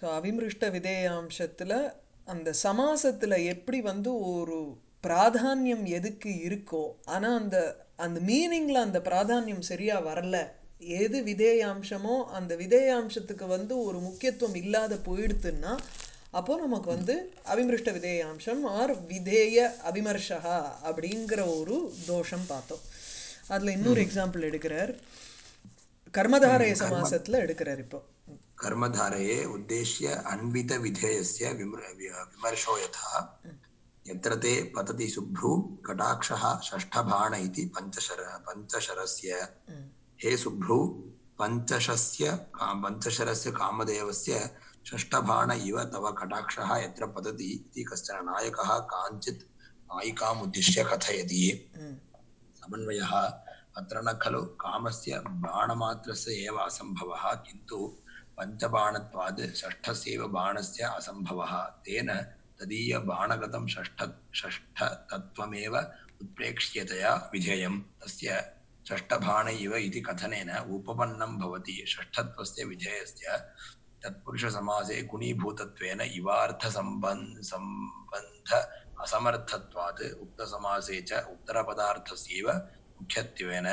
So அவிமிருஷ்ட விதேயாம்சத்தில் அந்த சமாசத்தில் எப்படி வந்து ஒரு பிராதானியம் எதுக்கு இருக்கோ ஆனால் அந்த அந்த மீனிங்கில் அந்த பிராதானியம் சரியாக வரல எது விதேயாம்சமோ அந்த விதேயாம்சத்துக்கு வந்து ஒரு முக்கியத்துவம் இல்லாத போயிடுத்துன்னா அப்போ நமக்கு வந்து அவிமிருஷ்ட விதேயாம்சம் ஆர் விதேய அவிமர்ஷா அப்படிங்கிற ஒரு தோஷம் பார்த்தோம் அதில் இன்னொரு எக்ஸாம்பிள் எடுக்கிறார் கர்மதாரய சமாசத்தில் எடுக்கிறார் இப்போ कर्मधारये उद्देश्य अन्वितविधेयस्य विमृ वि- विमर्शो यथा यत्र ते पतति शुभ्रू कटाक्षः षष्ठबाण इति पञ्चशर पञ्चशरस्य हे शुभ्रू पञ्चशस्य का- पञ्चशरस्य कामदेवस्य षष्ठबाण इव तव कटाक्षः यत्र पतति इति कश्चन नायकः काञ्चित् नायिकामुद्दिश्य कथयति समन्वयः अत्र न खलु कामस्य बाणमात्रस्य एव असम्भवः किन्तु पञ्चबाणत्वात् षष्ठस्यैव बाणस्य असम्भवः तेन तदीयबाणगतं षष्ठ षष्ठतत्त्वमेव उत्प्रेक्ष्यतया विधेयं तस्य षष्ठबाण इव इति कथनेन उपपन्नं भवति षष्ठत्वस्य विधेयस्य तत्पुरुषसमासे गुणीभूतत्वेन इवार्थसम्बन्ध सम्बन्ध असमर्थत्वात् उक्तसमासे च उत्तरपदार्थस्यैव मुख्यत्वेन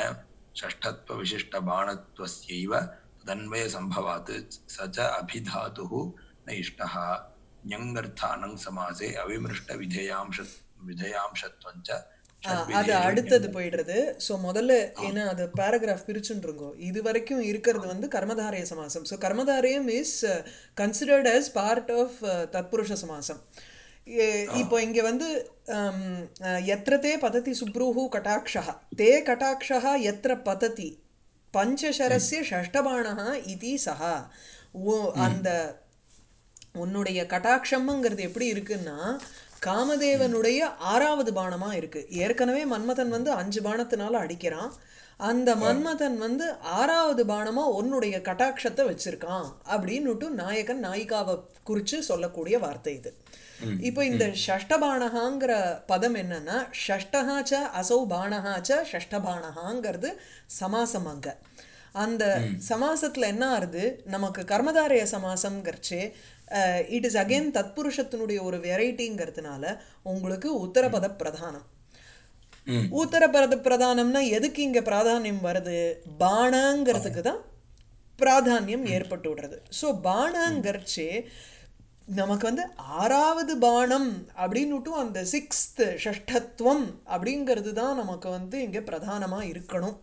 षष्ठत्वविशिष्टबाणत्वस्यैव तदन्वयसम्भवात् स च अभिधातुः न इष्टः ஞங்கர்த்தானங் சமாசே அவிமிருஷ்ட விதேயாம்ச விதேயாம்சத்வஞ்ச ஆ, அது அடுத்தது போயிடுறது ஸோ முதல்ல ஏன்னா அது பேராகிராஃப் பிரிச்சுருங்கோ இது வரைக்கும் இருக்கிறது வந்து கர்மதாரய சமாசம் ஸோ கர்மதாரயம் is considered as part of தத்புருஷ சமாசம் ஏ- இப்போ இங்கே வந்து ஹம், அஹ், எத்திர தே பததி சுப்ரூஹு கட்டாட்சः தே கட்டாட்சः எத்திர பததி பஞ்சசரஸ்ய ஷஷ்டபாணः இதி சஹா ஓ அந்த உன்னுடைய கட்டாட்சம்ங்கிறது எப்படி இருக்குன்னா காமதேவனுடைய ஆறாவது பானமா இருக்கு ஏற்கனவே மன்மதன் வந்து அஞ்சு பானத்தினால அடிக்கிறான் அந்த மன்மதன் வந்து ஆறாவது பானமா உன்னுடைய கட்டாட்சத்தை வச்சிருக்கான் அப்படின்னுட்டு நாயகன் நாயிகாவை குறிச்சு சொல்லக்கூடிய வார்த்தை இது இப்போ இந்த ஷஷ்டபானகாங்கிற பதம் என்னன்னா ஷஷ்டஹா ச அசௌ பானஹா ச ஷஷ்டபானகாங்கிறது சமாசம் அங்க அந்த சமாசத்துல என்ன ஆறுது நமக்கு கர்மதாரய சமாசம்ங்கிறச்சே இட் இஸ் அகெயின் தத்புருஷத்தினுடைய ஒரு வெரைட்டிங்கிறதுனால உங்களுக்கு உத்தரபத பிரதானம் ம். உத்தரபத பிரதானம்னா எதுக்கு இங்க பிராதானியம் வருது பானங்கிறதுக்கு தான் பிராதானியம் ஏற்பட்டு விடுறது ஸோ பானங்கிறச்சே நமக்கு வந்து ஆறாவது பானம் அப்படின்னுட்டும் அந்த சிக்ஸ்த் ஷஷ்டத்துவம் அப்படிங்கிறது தான் நமக்கு வந்து இங்கே பிரதானமாக இருக்கணும்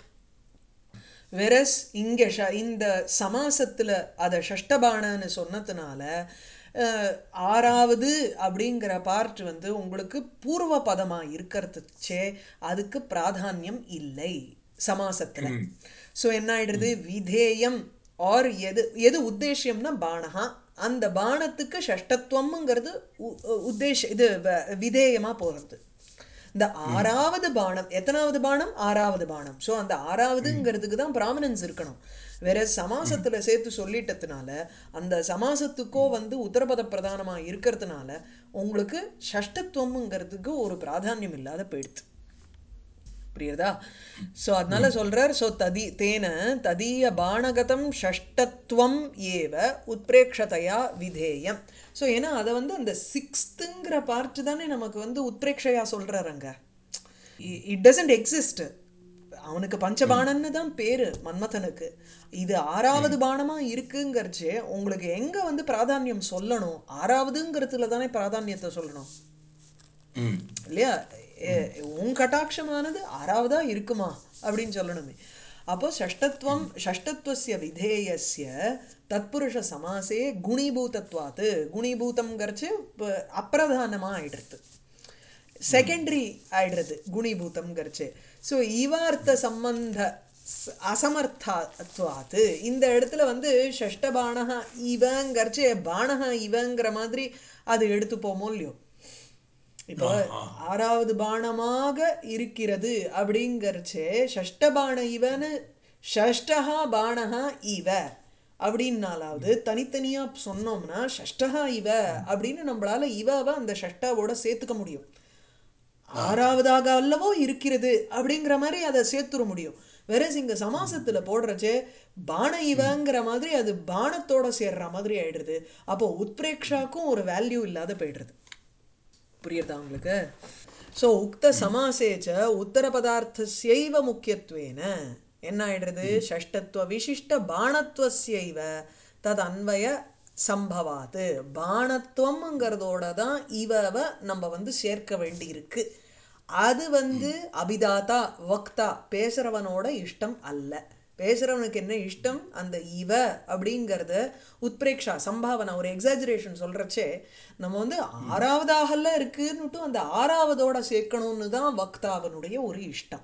வெரஸ் இங்கே ஷ இந்த சமாசத்தில் அதை ஷஷ்டபானன்னு சொன்னதுனால அஹ், ஆறாவது அப்படிங்கிற பார்ட் வந்து உங்களுக்கு பூர்வ பதமாக இருக்கிறதுச்சே அதுக்கு பிராதானியம் இல்லை சமாசத்தில் ஸோ என்ன ஆயிடுது விதேயம் ஆர் எது எது உத்தேசியம்னா பானஹா அந்த பானத்துக்கு ஷஷ்டத்துவம்ங்கிறது உ- உத்தேஷ இது வ- விதேயமா போகிறது இந்த ஆறாவது பானம் எத்தனாவது பானம் ஆறாவது பானம் ஸோ அந்த ஆறாவதுங்கிறதுக்கு தான் ப்ராமினன்ஸ் இருக்கணும் வேற சமாசத்துல சேர்த்து சொல்லிட்டதுனால அந்த சமாசத்துக்கோ வந்து உத்தரபத பிரதானமா இருக்கிறதுனால உங்களுக்கு ஷஷ்டத்துவம்ங்கிறதுக்கு ஒரு பிராதானியம் இல்லாத போயிடுது புரியுறதா ஸோ அதனால சொல்றார் ஸோ ததி தேன ததீய பானகதம் ஷஷ்டத்துவம் ஏவ உத்பிரேக்ஷதையா விதேயம் ஸோ ஏன்னா அதை வந்து அந்த சிக்ஸ்த்துங்கிற பார்ட் தானே நமக்கு வந்து உத்பிரேக்ஷையா சொல்றாரு அங்க இட் டசன்ட் எக்ஸிஸ்ட் அவனுக்கு பஞ்சபாணன்னு தான் பேரு மன்மதனுக்கு இது ஆறாவது பானமா இருக்குங்கிறச்சே உங்களுக்கு எங்க வந்து பிராதானியம் சொல்லணும் ஆறாவதுங்கிறதுல தானே பிராதானியத்தை சொல்லணும் ம் இல்லையா எ- உன் கட்டாட்சமானது ஆறாவதா இருக்குமா அப்படின்னு சொல்லணுமே அப்போ ஷஷ்டத்துவம் ஷஷ்டத்துவசிய விதேயஸ்ய தத்புருஷ சமாசே குணிபூதத்வாத்து குணிபூதம்ங்கிறச்சு இப்போ அப்பிரதானமாக ஆயிடுறது செகண்டரி ஆயிடுறது குணிபூதம்ங்கிறச்சு ஸோ இவார்த்த சம்பந்த ஸ்- அசமர்த்தத்வாத்து இந்த இடத்துல வந்து ஷஷ்டபானகா இவங்கிறச்சு பானகா இவங்கிற மாதிரி அது எடுத்துப்போமோ இல்லையோ இப்போ ஆறாவது பானமாக இருக்கிறது அப்படிங்கிறச்சே ஷஷ்டபான இவன்னு ஷஷ்டஹா பானஹா இவ அப்படின்னாலாவது தனித்தனியா சொன்னோம்னா ஷஷ்டஹா இவ அப்படின்னு நம்மளால இவவை அந்த ஷஷ்டாவோட சேர்த்துக்க முடியும் ஆறாவதாக அல்லவோ இருக்கிறது அப்படிங்கிற மாதிரி அதை சேர்த்துட முடியும் வேற இங்க சமாசத்துல போடுறச்சே பான இவங்கிற மாதிரி அது பானத்தோட சேர்ற மாதிரி ஆயிடுது அப்போ உத்பிரேக்ஷாக்கும் ஒரு வேல்யூ இல்லாத போயிடுறது புரியுதா உங்களுக்கு ஸோ உக்த சமாசேச்ச உத்தர பதார்த்தஸ்யைவ முக்கியத்துவேன என்ன ஆயிடுறது ஷஷ்டத்துவ விசிஷ்ட பாணத்துவஸ்யைவ தது அன்வய சம்பவாத்து பாணத்துவம்ங்கிறதோட தான் இவவ நம்ம வந்து சேர்க்க வேண்டியிருக்கு அது வந்து அபிதாத்தா வக்தா பேசுறவனோட இஷ்டம் அல்ல பேசுறவனுக்கு என்ன இஷ்டம் அந்த இவ அப்படிங்கிறத உத்பிரேக்ஷா சம்பாவனா ஒரு எக்ஸாஜரேஷன் சொல்றச்சே நம்ம வந்து ஆறாவதாகல இருக்குன்னுட்டு அந்த ஆறாவதோட சேர்க்கணும்னு தான் வக்தாவனுடைய ஒரு இஷ்டம்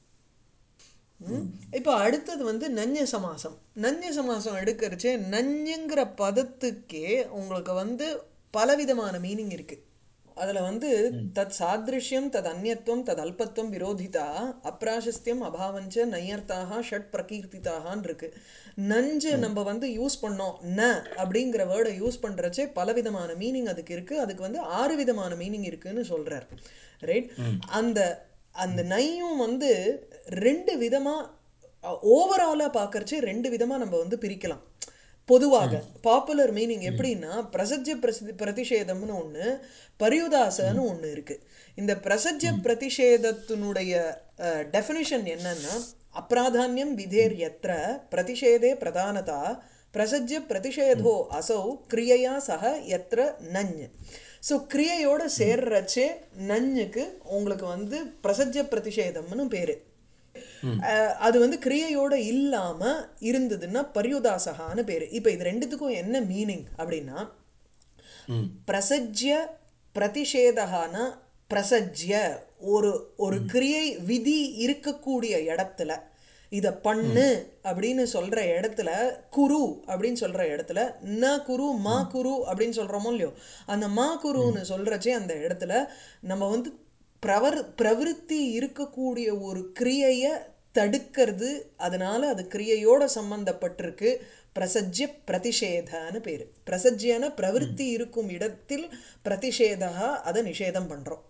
ம்? இப்போ அடுத்தது வந்து நஞ்ச சமாசம் நஞ்ச சமாசம் எடுக்கிறச்சே நஞ்சுங்கிற பதத்துக்கே உங்களுக்கு வந்து பலவிதமான மீனிங் இருக்கு அதுல வந்து தத் சாதிருஷ்யம் தத் அந்நியத்துவம் தத் அல்பத்துவம் விரோதிதா அப்ராசஸ்தியம் அபாவஞ்ச நையர்த்தாக ஷட் பிரகீர்த்திதாகான் இருக்கு நஞ்சு நம்ம வந்து யூஸ் பண்ணோம் ந அப்படிங்கிற வேர்டை யூஸ் பண்றச்சே பலவிதமான மீனிங் அதுக்கு இருக்கு அதுக்கு வந்து ஆறு விதமான மீனிங் இருக்குன்னு சொல்றார் ரைட் அந்த அந்த நையும் வந்து ரெண்டு விதமா ஓவராலாக பார்க்கறச்சு ரெண்டு விதமா நம்ம வந்து பிரிக்கலாம் பொதுவாக பாப்புலர் மீனிங் எப்படின்னா பிரசஜ்ய பிரசி பிரதிஷேதம்னு ஒன்று பரியுதாசன்னு ஒன்று இருக்கு இந்த பிரசஜ்ய பிரதிஷேதத்தினுடைய டெஃபினிஷன் என்னன்னா அப்ராதானியம் விதேர் எத்திர பிரதிஷேதே பிரதானதா பிரசஜ்ய பிரதிஷேதோ அசௌ கிரியையா சக எத்திர நஞ் ஸோ கிரியையோட சேர்றச்சே நஞ்சுக்கு உங்களுக்கு வந்து பிரசஜ்ய பிரதிஷேதம்னு பேரு அஹ் அது வந்து கிரியையோட இல்லாம இருந்ததுன்னா பரியுதாசகான்னு பேரு இப்போ இது ரெண்டுத்துக்கும் என்ன மீனிங் அப்படின்னா பிரசஜ்ய பிரதிஷேதகான பிரசஜ்ய ஒரு ஒரு கிரியை விதி இருக்கக்கூடிய இடத்துல இத பண்ணு அப்படின்னு சொல்ற இடத்துல குரு அப்படின்னு சொல்ற இடத்துல ந குரு மா குரு அப்படின்னு சொல்றோமோ இல்லையோ அந்த மா குருன்னு சொல்றச்சே அந்த இடத்துல நம்ம வந்து பிரவர் பிரவிற்த்தி இருக்கக்கூடிய ஒரு கிரியைய தடுக்கிறது அதனால அது கிரியையோட சம்பந்தப்பட்டிருக்கு பிரசஜ்ய பிரதிஷேதன்னு பேரு பிரசஜ்யன பிரவிற்த்தி இருக்கும் இடத்தில் பிரதிஷேதா அதை நிஷேதம் பண்றோம்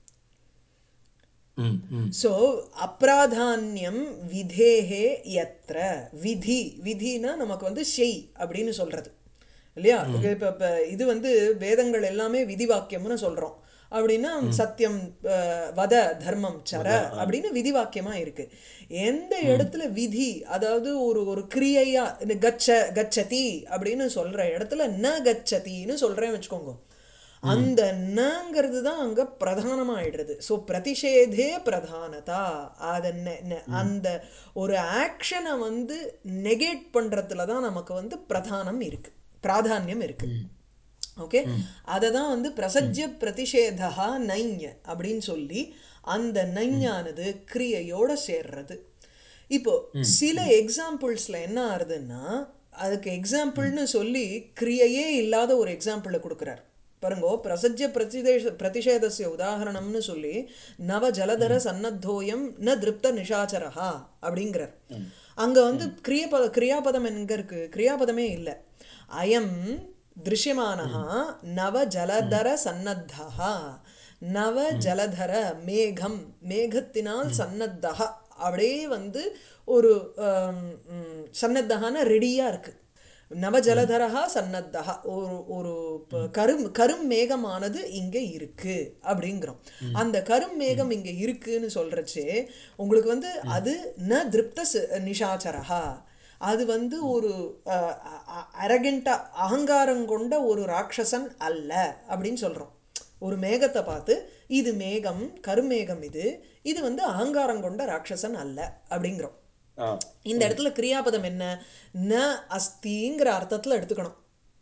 ம் ம் ஸோ அப்ராதானியம் விதேஹே யத்ர விதி விதினா நமக்கு வந்து ஷெய் அப்படின்னு சொல்றது இல்லையா இப்போ இப்போ இது வந்து வேதங்கள் எல்லாமே விதி வாக்கியம்னு சொல்றோம் அப்படின்னா சத்தியம் அஹ், வத தர்மம் சர அப்படின்னு விதி வாக்கியமா இருக்கு எந்த இடத்துல விதி அதாவது ஒரு ஒரு கிரியையா இந்த கச்ச கச்சதி அப்படின்னு சொல்ற இடத்துல ந கச்சதின்னு சொல்றேன் வச்சுக்கோங்க அந்த நங்கிறது தான் அங்க பிரதானமா ஆயிடுறது ஸோ பிரதிஷேதே பிரதானதா அத நெ- நெ- அந்த ஒரு ஆக்ஷனை வந்து நெகேட் பண்றதுல தான் நமக்கு வந்து பிரதானம் இருக்கு பிராதானியம் இருக்கு ஓகே அதை தான் வந்து பிரசஜ்ய பிரதிஷேதா நைஞ அப்படின்னு சொல்லி அந்த நைஞானது கிரியையோட சேர்றது இப்போ சில எக்ஸாம்பிள்ஸ்ல என்ன ஆறுதுன்னா அதுக்கு எக்ஸாம்பிள்னு சொல்லி கிரியையே இல்லாத ஒரு எக்ஸாம்பிளை கொடுக்குறார் பாருங்கோ பிரசஜ்ய பிரதிதேஷ பிரதிஷேதஸ்ய உதாகரணம்னு சொல்லி நவ ஜலதர சன்னத்தோயம் ந திருப்த நிஷாச்சரஹா அப்படிங்கிறார் அங்க வந்து கிரியபத கிரியாபதம் எங்க இருக்கு கிரியாபதமே இல்லை அயம் திருஷ்யமானः நவ ஜலதர சன்னத்தா நவ ஜலதர மேகம் மேகத்தினால் சன்னத்தா அப்படியே வந்து ஒரு ஆம், ம், சன்னத்தகான ரெடியா இருக்கு நவ ஜலதரஹா சன்னத்தா ஒரு ஒரு ப- கரும் கரும் மேகமானது இங்க இருக்கு அப்படிங்கிறோம் அந்த கரும் மேகம் இங்க இருக்குன்னு சொல்றச்சே உங்களுக்கு வந்து அது ந திருப்த ச- நிஷாச்சரஹா அது வந்து ஒரு அரகண்டா அகங்காரம் கொண்ட ஒரு ராட்சசன் அல்ல அப்படின்னு சொல்றோம் ஒரு மேகத்தை பார்த்து இது மேகம் கருமேகம் இது இது வந்து அகங்காரம் கொண்ட ராட்சசன் அல்ல அப்படிங்கிறோம் ஆ இந்த இடத்துல கிரியாபதம் என்ன ந அஸ்திங்கிற அர்த்தத்துல எடுத்துக்கணும்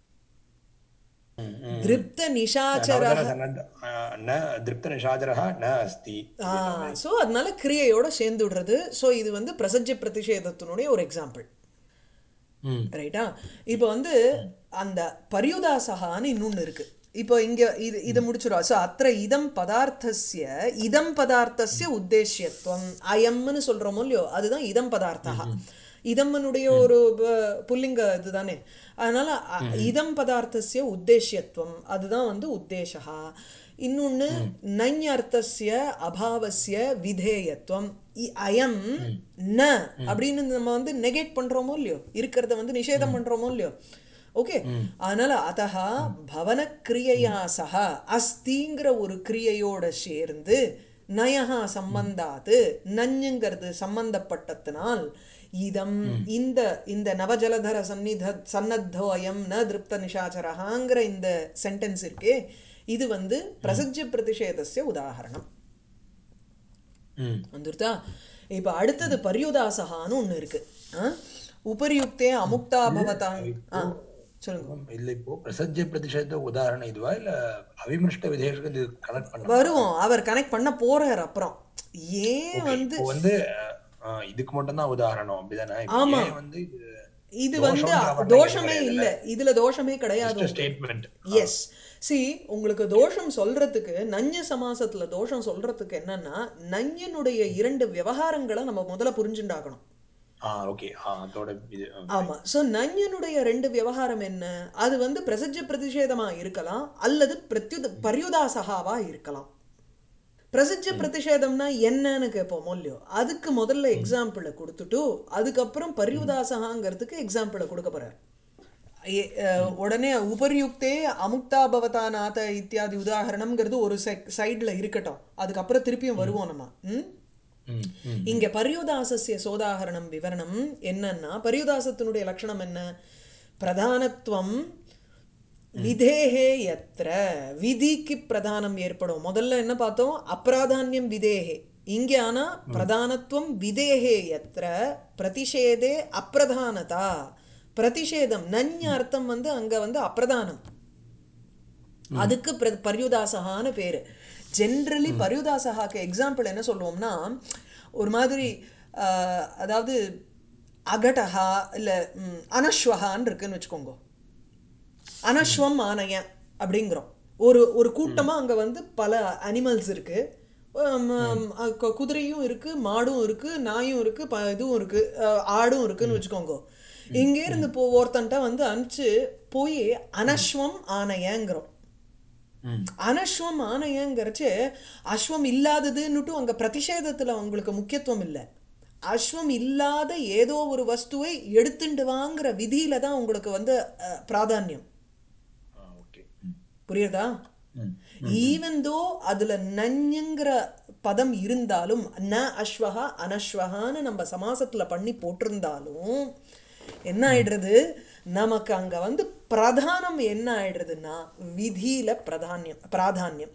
திருப்த நிஷாச்சர நவதன சன்னத் ஆ, ந திருப்தநிஷாச்சரः ந அஸ்தி ஸோ அதனால கிரியையோட சேர்ந்து விடுறது ஸோ இது வந்து பிரசஜ்ய பிரதிஷேதத்தினுடைய ஒரு எக்ஸாம்பிள் ம் ரைட்டா இப்போ வந்து அந்த பரியுதாசகான்னு இன்னொன்று இருக்கு இப்போ இங்க இது இதை முடிச்சிடும் ஸோ அத்த இதம் பதார்த்தஸ்ய இதம் பதார்த்தஸ்ய உத்தேசியத்துவம் அயம்னு சொல்றோமோ இல்லையோ அதுதான் இதம் பதார்த்தா இதம்மனுடைய ஒரு ப- புல்லிங்க இதுதானே அதனால அ- இதம் பதார்த்தஸ்ய உத்தேசியத்துவம் அதுதான் வந்து உத்தேசா இன்னொன்று நஞ் அர்த்தஸ்ய அபாவஸ்ய விதேயத்துவம் இ- அயம் ந அப்படின்னு நம்ம வந்து நெகேட் பண்றோமோ இல்லையோ இருக்கிறத வந்து நிஷேதம் பண்றோமோ இல்லையோ ஓகே அதனால அதஹா பவன கிரியையா சக அஸ்திங்கிற ஒரு கிரியையோட சேர்ந்து நயஹா சம்பந்தாத்து நஞ்சுங்கிறது சம்பந்தப்பட்டத்தினால் இதம் இந்த இந்த நவஜலதர சந்நித சன்னத்தோ அயம் ந திருப்த நிஷாச்சரஹாங்கிற இந்த சென்டென்ஸ் இருக்கே இது வந்து பிரசஜ்ய பிரதிஷேதஸ்ய உதாகரணம் ம் வந்துருதா இப்ப அடுத்தது பரியுதாசகான்னு ஒண்ணு இருக்கு ஆ? உபரியுக்தே அமுக்தா பவதாங் ஆ சொல்லுங்க இல்ல இப்போ பிரசஜ்ய பிரதிஷேத உதாரணம் இதுவா இல்ல அவிமிருஷ்ட விதேஷத்துக்கு இது கனெக்ட் பண்ண வருவோம் அவர் கனெக்ட் பண்ண போறார் அப்புறம் ஏன் வந்து இப்போ வந்து அஹ், இதுக்கு மட்டும் தான் உதாரணம் அப்படிதானே இப்போ ஆமா. ஏன் வந்து இது வந்து தோஷம்ன்ற மாதிரிலாம் தோஷமே எதுவும் இல்ல இதுல தோஷமே கிடையாது ஸ்டேட்மெண்ட் எஸ் சி உங்களுக்கு தோஷம் சொல்றதுக்கு நஞ்ச சமாசத்துல தோஷம் சொல்றதுக்கு என்னன்னா நஞ்சனுடைய இரண்டு விவகாரங்களை நம்ம முதல்ல புரிஞ்சுண்டாக்கணும் ஆ ஓகே ஆ அதோட இது ஆ. ஆமா சோ நஞ்சனுடைய ரெண்டு விவகாரம் என்ன அது வந்து பிரசஜ்ய பிரதிஷேதமா இருக்கலாம் அல்லது பிரத்யுத பரியுதாசகாவா இருக்கலாம் பிரசஜ்ய பிரதிஷேதம்னா என்னன்னு கேட்போமோ இல்லையோ அதுக்கு முதல்ல எக்ஸாம்பிளை கொடுத்துட்டு அதுக்கப்புறம் பரியுதாசகாங்கிறதுக்கு எக்ஸாம்பிளை கொடுக்க போறார் ஏ- அஹ், உடனே உபரியுக்தே அமுக்தா பவதாநாத இத்தியாதி உதாகரணம்ங்கிறது ஒரு சைடுல இருக்கட்டும் அதுக்கப்புறம் திருப்பியும் வருவோம் நம்ம ம் ம் ம் இங்க பரியுதாசஸ்ய சோதாகரணம் விவரணம் என்னன்னா பரியுதாசத்தினுடைய லட்சணம் என்ன பிரதானத்துவம் விதேகே எத்திர விதிக்கு பிரதானம் ஏற்படும் முதல்ல என்ன பார்த்தோம் அப்பிராதான்யம் விதேகே இங்க ஆனா பிரதானத்துவம் விதேகே எத்திர பிரதிஷேதே அப்பிரதானதா பிரதிஷேதம் நன்ய அர்த்தம் வந்து அங்க வந்து அப்பிரதானம் அதுக்கு பிர- பர்யுதாசகான்னு பேரு ஜென்ரலி பர்யுதாசகாக்கு எக்ஸாம்பிள் என்ன சொல்லுவோம்னா ஒரு மாதிரி ஆஹ், அதாவது அகடஹா இல்ல ம், அனஸ்வகான்னு இருக்குன்னு வச்சுக்கோங்க அனஸ்வம் ஆனையன் அப்படிங்கிறோம் ஒரு ஒரு கூட்டமா அங்க வந்து பல அனிமல்ஸ் இருக்கு ஆம், ஆம், அ- கு- குதிரையும் இருக்கு மாடும் இருக்கு நாயும் இருக்கு ப இதுவும் இருக்கு அஹ், ஆடும் இருக்குன்னு வச்சுக்கோங்க இங்கே இருந்து போ ஒருத்தன்ட்ட வந்து அனுப்பிச்சு போய் அனஸ்வம் ஆனையங்கிறோம் ம் அனஸ்வம் ஆனையங்கிறச்சு அஸ்வம் இல்லாததுன்னுட்டு அங்க பிரதிஷேதத்துல உங்களுக்கு முக்கியத்துவம் இல்லை அஸ்வம் இல்லாத ஏதோ ஒரு வஸ்துவை எடுத்துண்டு வாங்குற விதியில தான் உங்களுக்கு வந்து அஹ், பிராதானியம் ஆ ஓகே ம் புரியுதா ம் ஈவன் தோ அதுல நஞ்சுங்கிற பதம் இருந்தாலும் ந அஸ்வகா அனஸ்வகான்னு நம்ம சமாசத்துல பண்ணி போட்டிருந்தாலும் என்ன ஆயிடுறது நமக்கு அங்க வந்து பிரதானம் என்ன ஆயிடுறதுன்னா விதியில பிரதானியம் பிராதானியம்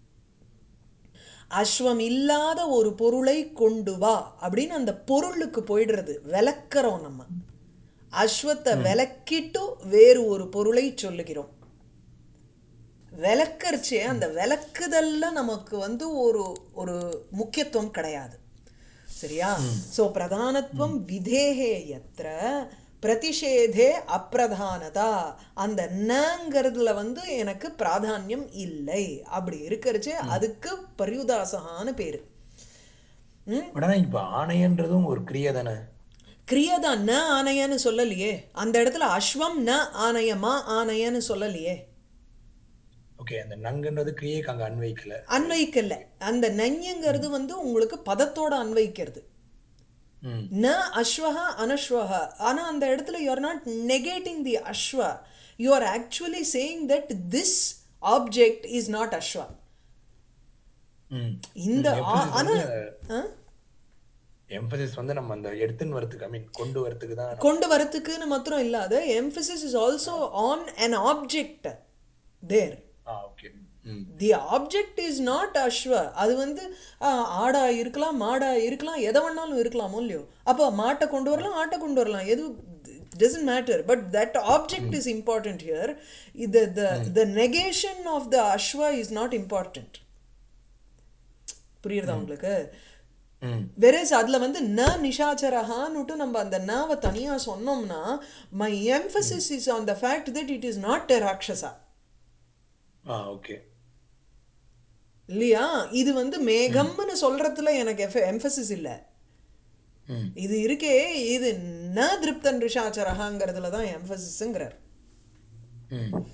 அஸ்வம் இல்லாத ஒரு பொருளை கொண்டு வா அப்படின்னு அந்த பொருளுக்கு போயிடுறது விளக்குறோம் நம்ம அஸ்வத்தை விளக்கிட்டு வேறு ஒரு பொருளை சொல்லுகிறோம் விளக்கரிச்சே அந்த விளக்குதல்ல நமக்கு வந்து ஒரு ஒரு முக்கியத்துவம் கிடையாது சரியா சோ பிரதானத்துவம் விதேகே எத்திர பிரதிஷேதே அப்பிரதானதா அந்த நங்கிறதுல வந்து எனக்கு பிராதானியம் இல்லை அப்படி இருக்கறச்சே அதுக்கு பரியுதாசகான்னு பேரு ம் உடனே இப்ப ஆணையன்றதும் ஒரு கிரியை தானே கிரியதான் ந ஆணையன்னு சொல்லலையே அந்த இடத்துல அஸ்வம் ந ஆணையமா ஆணையன்னு சொல்லலையே ஓகே அந்த நங்குன்றது கிரியைக்கு அங்க அன்வைக்கல அன்வைக்கல அந்த நஞ்சுங்கிறது வந்து உங்களுக்கு பதத்தோட அன்வைக்கிறது ம் ந அஸ்வஹா அனஸ்வஹா ஆனா அந்த இடத்துல you are not negating the அஸ்வ you are actually saying that this object is not அஸ்வ ம் இந்த ஆ- ஆனா ஆ? எம்பசிஸ் வந்து நம்ம அந்த எடுத்துன்னு வரதுக்கு ஐ மீன் கொண்டு வரதுக்கு தான் நம்ம- கொண்டு வரத்துக்குன்னு மாத்திரம் இல்லாத emphasis is also on an object there ah okay hmm the object is not அஸ்வ அது வந்து ஆ, ஆடா இருக்கலாம் மாடா இருக்கலாம் எதை வேணாலும் இருக்கலாமோ இல்லையோ அப்போ மாட்டை கொண்டு வரலாம் ஆட்டை கொண்டு வரலாம் எது doesn't matter but that object is important here the the the negation of the ashwa is not important புரியுறதா உங்களுக்கு ம் வெரேஸ் அதுல வந்து ந நிஷாச்சரஹான்னுட்டு நம்ம அந்த நாவை தனியா சொன்னோம்னா my emphasis is on the fact that it is not a ராட்சசா ஆ ஓகே இல்லையா இது வந்து மேகம்னு சொல்றதுல எனக்கு எம்பசிஸ் இல்ல ம் இது இருக்கே இது ந திருப்தன் ரிஷாச்சரஹாங்கிறதுல தான் எம்பசிஸ்ங்கிறார் ம்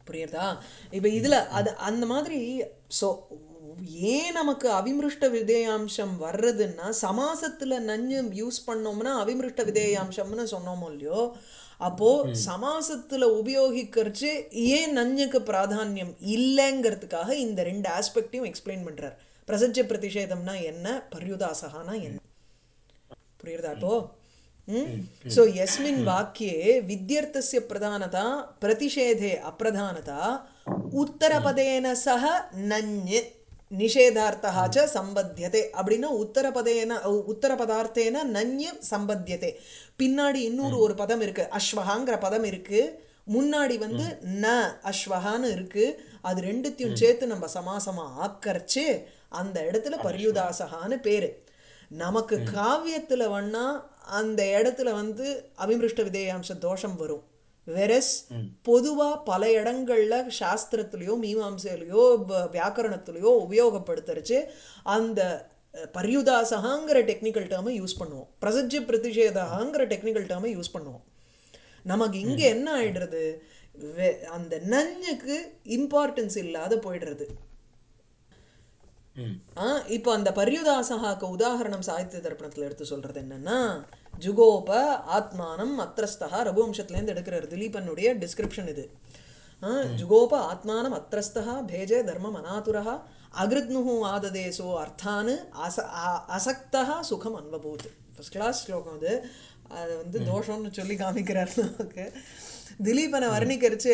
புரியுதா இப்போ இதில் அது அந்த மாதிரி ஸோ ஏன் நமக்கு அவிமிருஷ்ட விதேயாம்சம் வர்றதுன்னா சமாசத்தில் நஞ்சு யூஸ் பண்ணோம்னா அவிமிருஷ்ட விதேயாம்சம்னு சொன்னோமோ இல்லையோ அப்போ சமாசத்துல உபயோகிக்கிறச்சு ஏன் நஞ்சுக்கு பிராதானியம் இல்லைங்கிறதுக்காக இந்த ரெண்டு ஆஸ்பெக்டையும் எக்ஸ்பிளைன் பண்றார் பிரசஜ பிரதிஷேதம்னா என்ன பர்யுதாசகானா என்ன புரியுறதா இப்போ सो यस्मिन् वाक्ये विद्यर्थस्य प्रधानता प्रतिषेधे अप्रधानता उत्तरपदेन सह नञ् நிஷேதார்த்தா ச சம்பத்தியதே அப்படின்னா உத்தரபதேன உத்தரபதார்த்தேன நஞ்சு சம்பத்தியதே பின்னாடி இன்னொரு ஒரு பதம் இருக்கு அஸ்வகாங்கிற பதம் இருக்கு முன்னாடி வந்து ந அஸ்வகான்னு இருக்கு அது ரெண்டுத்தையும் சேர்த்து நம்ம சமாசமா ஆக்கரிச்சு அந்த இடத்துல பரியுதாசகான்னு பேரு நமக்கு காவியத்துல வேணா அந்த இடத்துல வந்து அபிமிருஷ்ட விதேயாம்ச தோஷம் வரும் வெரஸ் பொதுவா பல இடங்கள்ல சாஸ்திரத்திலயோ மீமாம்சையிலையோ ப- வியாக்கரணத்திலயோ உபயோகப்படுத்துறச்சு அந்த அஹ், பர்யுதாசகாங்கிற டெக்னிக்கல் டேர்மை யூஸ் பண்ணுவோம் பிரசஜ்ய பிரதிஷேதகாங்கிற டெக்னிக்கல் டேர்மை யூஸ் பண்ணுவோம் நமக்கு இங்க என்ன ஆயிடுறது வெ- அந்த நஞ்சுக்கு இம்பார்ட்டன்ஸ் இல்லாத போயிடுறது ம் ஆ இப்போ அந்த பர்யுதாசகாக்கு உதாரணம் சாகித்ய தர்ப்பணத்தில் எடுத்து சொல்றது என்னன்னா ஜுகோப ஆத்மானம் அத்திரஸ்தா ரகுவம்சத்துலேருந்து எடுக்கிறார் திலீபனுடைய டிஸ்கிரிப்ஷன் இது ஆ, ஜுகோப ஆத்மானம் அத்திரஸ்தா பேஜே தர்மம் அநாதுரா அகிருத்னு ஆததேசோ அர்த்தானு அச அ- அசக்தா சுகம் அன்பபூத் ஃபர்ஸ்ட் கிளாஸ் ஸ்லோகம் அது அது வந்து தோஷம்னு சொல்லி காமிக்கிறார் நமக்கு திலீபனை வர்ணிக்கரிச்சு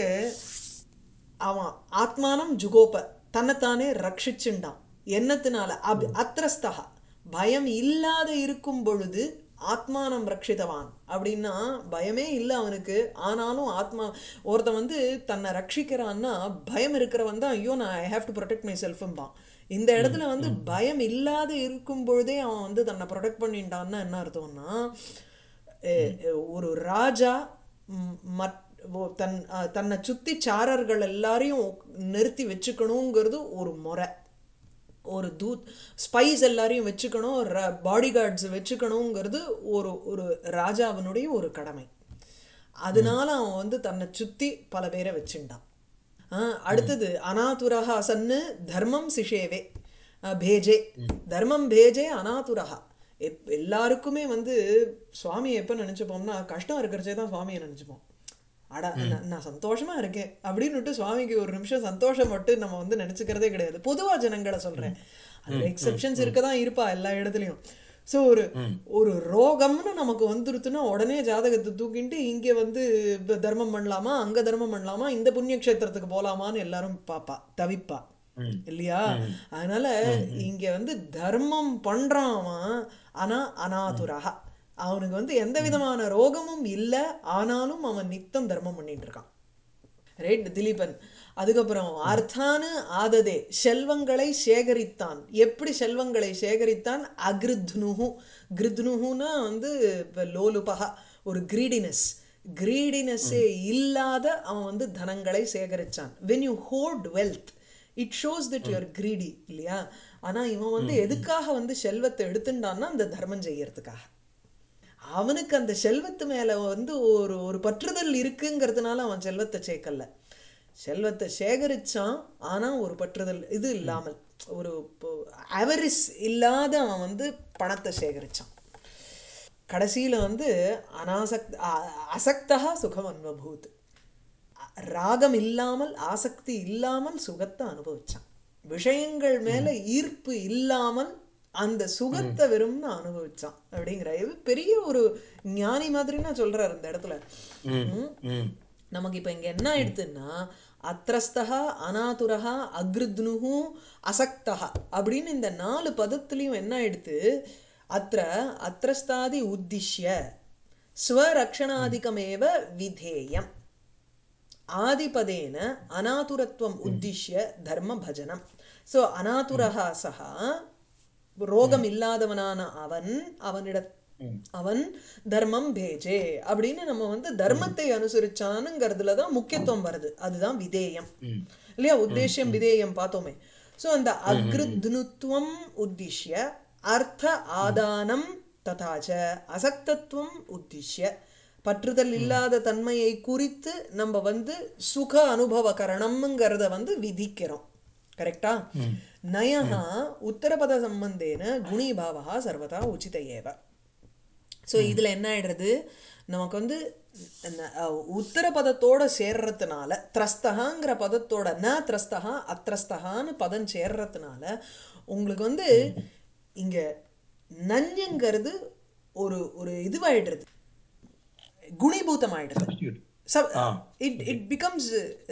அவன் ஆத்மானம் ஜுகோப தன்னைத்தானே ரட்சிச்சுண்டான் என்னத்தினால அப் அத்திரஸ்தா பயம் இல்லாத இருக்கும் பொழுது ஆத்மானம் ரட்சித்தவான் அப்படின்னா பயமே இல்லை அவனுக்கு ஆனாலும் ஆத்மா ஒருத்தன் வந்து தன்னை ரட்சிக்கிறான்னா பயம் இருக்கிறவன் தான் ஐயோ நான் I have to protect my செல்ஃபும்பான் இந்த இடத்துல வந்து பயம் இல்லாத இருக்கும் பொழுதே அவன் வந்து தன்னை ப்ரொடெக்ட் பண்ணிட்டான்னா என்ன அர்த்தம்னா எ- எ- ஒரு ராஜா ம், மத் ஓ- தன் அ, தன்னை சுத்தி சாரர்கள் எல்லாரையும் நிறுத்தி வச்சுக்கணுங்கிறது ஒரு முறை ஒரு தூத் ஸ்பைஸ் எல்லாரையும் வச்சுக்கணும் பாடி கார்ட்ஸ் வச்சுக்கணுங்கிறது ஒரு ஒரு ராஜாவினுடைய ஒரு கடமை அதனால அவன் வந்து தன்னை சுத்தி பல பேரை வச்சுட்டான் ஆஹ் அடுத்தது அனாதுரஹா சன்னு தர்மம் சிஷேவே அஹ் பேஜே தர்மம் பேஜே அனாதுரஹா எப் எல்லாருக்குமே வந்து சுவாமியை எப்போ நினச்சிப்போம்னா கஷ்டம் இருக்கிறச்சே தான் சுவாமியை நினச்சிப்போம் அடா நான் நான் சந்தோஷமா இருக்கேன் அப்படின்னுட்டு சுவாமிக்கு ஒரு நிமிஷம் சந்தோஷம் மட்டும் நம்ம வந்து நினைச்சுக்கிறதே கிடையாது பொதுவா ஜனங்களை சொல்றேன் அதுல எக்ஸெப்ஷன்ஸ் இருக்க தான் இருப்பா எல்லா இடத்துலயும் ஸோ ஒரு ஒரு ரோகம்னு நமக்கு வந்துருத்துன்னா உடனே ஜாதகத்தை தூக்கிட்டு இங்க வந்து இப்ப தர்மம் பண்ணலாமா அங்க தர்மம் பண்ணலாமா இந்த புண்ணிய க்ஷேத்திரத்துக்கு போலாமான்னு எல்லாரும் பாப்பா தவிப்பா ம் இல்லையா அதனால இங்க வந்து தர்மம் பண்றான் அவன் ஆனா அனாதுரகா அவனுக்கு வந்து எந்த விதமான ரோகமும் இல்ல ஆனாலும் அவன் நித்தம் தர்மம் பண்ணிட்டு இருக்கான் ரைட் திலீபன் அதுக்கப்புறம் அர்த்தானு ஆததே செல்வங்களை சேகரித்தான் எப்படி செல்வங்களை சேகரித்தான் அகிருத்னுஹு கிருத்னுஹுனா வந்து இப்போ லோலுபகா ஒரு கிரீடினஸ் கிரீடினஸ்ஸே இல்லாத அவன் வந்து தனங்களை சேகரிச்சான் when you hold wealth it shows that you're greedy இல்லையா ஆனா இவன் வந்து எதுக்காக வந்து செல்வத்தை எடுத்துட்டான்னா அந்த தர்மம் செய்யறதுக்காக அவனுக்கு அந்த செல்வத்து மேல வந்து ஒரு ஒரு பற்றுதல் இருக்குங்கிறதுனால அவன் செல்வத்தை சேர்க்கல செல்வத்தை சேகரிச்சான் ஆனா ஒரு பற்றுதல் இது இல்லாமல் ஒரு அவரிஸ் இல்லாத அவன் வந்து பணத்தை சேகரிச்சான் கடைசியில வந்து அனாசக் அ- அசக்தா சுகம் அனுபவூத் ராகம் இல்லாமல் ஆசக்தி இல்லாமல் சுகத்தை அனுபவிச்சான் விஷயங்கள் மேல ஈர்ப்பு இல்லாமல் அந்த சுகத்தை வெறும்னு அனுபவிச்சான் அப்படிங்கிற இது பெரிய ஒரு ஞானி மாதிரின்னா சொல்றாரு இந்த இடத்துல ம் ம் நமக்கு இப்போ இங்க என்ன ஆயிடுதுன்னா அத்திரஸ்தா அனாதுரஹா அக்ருத்னுஹு அசக்தா அப்படின்னு இந்த நாலு பதத்துலயும் என்ன ஆயிடுத்து அத்திர அத்திரஸ்தாதி உத்திஷ்ய ஸ்வரக்ஷணாதிகமேவ விதேயம் ஆதிபதேன அநாதுரத்துவம் உத்திஷ்ய தர்ம பஜனம் ஸோ அநாதுரஹா சஹா ரோகம் இல்லாதவனான அவன் அவனிட அவன் தர்மம் பேஜே அப்படின்னு நம்ம வந்து தர்மத்தை அனுசரிச்சானுங்கிறதுல தான் முக்கியத்துவம் வருது அதுதான் விதேயம் இல்லையா உத்தேசியம் விதேயம் பார்த்தோமே ஸோ அந்த அக்ருத்னுத்துவம் உத்திஷ்ய அர்த்த ஆதானம் ததாச்ச அசக்தத்துவம் உத்திஷ்ய பற்றுதல் இல்லாத தன்மையை குறித்து நம்ம வந்து சுக அனுபவ கரணம்ங்கிறத வந்து விதிக்கிறோம் கரெக்டா நயஹா உத்தரபத சம்பந்தேன குணிபாவா சர்வதா உச்சித ஏவ ஸோ இதில் என்ன ஆயிடுறது நமக்கு வந்து ந- அஹ் உத்தர பதத்தோட சேர்றதுனால த்ரஸ்தகாங்கிற பதத்தோட ந த்ரஸ்தகா அத்ரஸ்தகான்னு பதம் சேர்றதுனால உங்களுக்கு வந்து இங்க நஞ்சுங்கிறது ஒரு ஒரு இதுவாயிடுறது குணிபூதம் ஆயிடுறது Substitute. Ah. It it becomes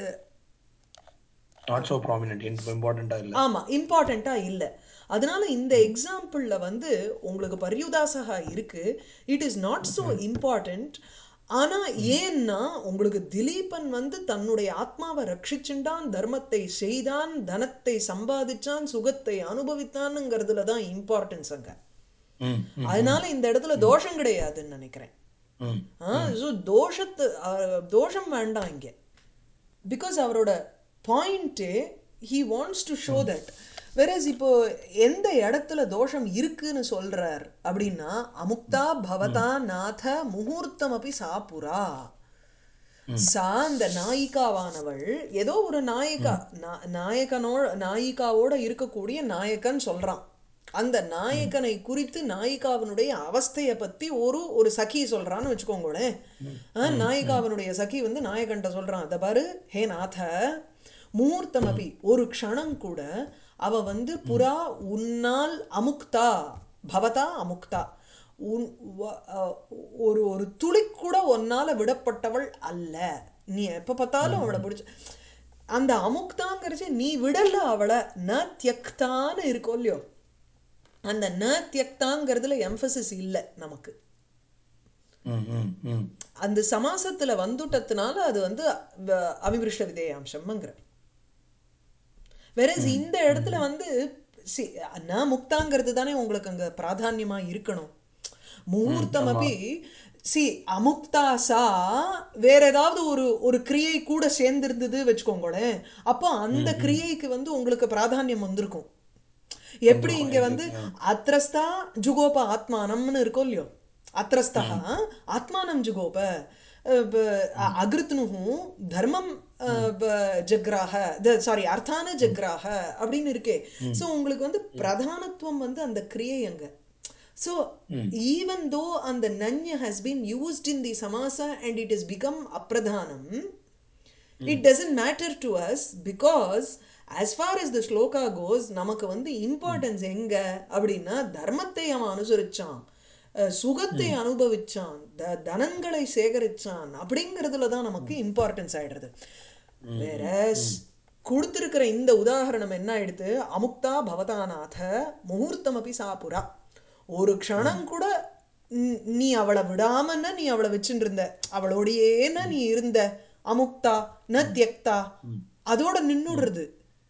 not so prominent இம்பார்ட்டண்ட்டாக இல்லை ஆமா இம்பார்ட்டண்ட்டா இல்ல அதனால இந்த எக்ஸாம்பிள்ல வந்து உங்களுக்கு பர்யுதாசகா இருக்கு it is not so important ஆனா ஏன்னா உங்களுக்கு திலீபன் வந்து தன்னுடைய ஆத்மாவை ரட்சிச்சுண்டான் தர்மத்தை செய்தான் தனத்தை சம்பாதிச்சான் சுகத்தை அனுபவித்தான்ங்கிறதுல தான் இம்பார்ட்டன்ஸ் அங்க ம் ம் அதனால இந்த இடத்துல தோஷம் கிடையாதுன்னு நினைக்கிறேன் ம் ஸோ தோஷத்து அஹ், தோஷம் வேண்டாம் இங்கே பிகாஸ் அவரோட point he wants to show that வெரஸ் இப்போ எந்த இடத்துல தோஷம் இருக்குன்னு சொல்றார் அப்படின்னா அமுக்தா பவதா நாத முகூர்த்தம் அப்படி சாப்புரா சா அந்த நாயிகாவானவள் ஏதோ ஒரு நாயிகா நா- நாயகனோ நாயிகாவோட இருக்கக்கூடிய நாயகன் சொல்றான் அந்த நாயகனை குறித்து நாயிகாவினுடைய அவஸ்தையை பத்தி ஒரு ஒரு சகி சொல்றான்னு வச்சுக்கோங்களேன் ஆ, நாயிகாவினுடைய சகி வந்து நாயகன்ட்ட சொல்றான் அதை பாரு ஹே நாத முகூர்த்தம் அபி ஒரு க்ஷணம் கூட அவ வந்து புறா உன்னால் அமுக்தா பவதா அமுக்தா உன் வ- அஹ் ஒரு ஒரு துளி கூட உன்னால விடப்பட்டவள் அல்ல நீ எப்ப பார்த்தாலும் அவளை பிடிச்ச அந்த அமுக்தாங்கிறச்சு நீ விடல அவளை ந தியக்தான்னு இருக்கோ இல்லையோ அந்த ந தியக்தாங்கிறதுல எம்பசிஸ் இல்லை நமக்கு ம் ம் ம் அந்த சமாசத்துல வந்துட்டதுனால அது வந்து வ- அவிமிருஷ்ட விதேயாம்சம்ங்கிற வெரஸ் இந்த இடத்துல வந்து சி நான் முக்தாங்கிறது தானே உங்களுக்கு அங்க பிராதான்யமா இருக்கணும் முகூர்த்தம் அப்படி சி அமுக்தா சா வேற ஏதாவது ஒரு ஒரு கிரியை கூட சேர்ந்திருந்தது வச்சுக்கோங்களேன் அப்போ அந்த கிரியைக்கு வந்து உங்களுக்கு பிராதான்யம் வந்திருக்கும் எப்படி இங்க வந்து அத்ரஸ்தா ஜுகோப ஆத்மானம்னு இருக்கோ இல்லையோ அத்ரஸ்தா ஆத்மானம் ஜுகோப அஹ் ப- அ- அகிருத்னுஹு தர்மம் அஹ் ப- ஜக்ராக சாரி அர்த்தான ஜக்ராக அப்படின்னு இருக்கே சோ உங்களுக்கு வந்து பிரதானத்துவம் வந்து அந்த கிரியை அங்க ஸோ ஈவன் தோ அந்த நன்ய has been used in the சமாசா அண்ட் இட் இஸ் பிகம் அப்பிரதானம் it doesn't matter to us because as far as the ஸ்லோகா கோஸ் நமக்கு வந்து இம்பார்ட்டன்ஸ் எங்க அப்படின்னா தர்மத்தை அவன் அனுசரிச்சான் அஹ் சுகத்தை அனுபவிச்சான் த தனங்களை சேகரிச்சான் அப்படிங்கிறதுல தான் நமக்கு இம்பார்ட்டன்ஸ் ஆயிடுறது வேற கொடுத்திருக்கிற இந்த உதாரணம் என்ன ஆயிடுது அமுக்தா பவதாநாத முகூர்த்தம் அப்படி சாப்புரா ஒரு க்ஷணம் கூட நீ- நீ அவளை விடாமன்னா நீ அவளை வச்சுட்டு இருந்த அவளோடையேன நீ இருந்த அமுக்தா ந தியக்தா அதோட நின்னுடுறது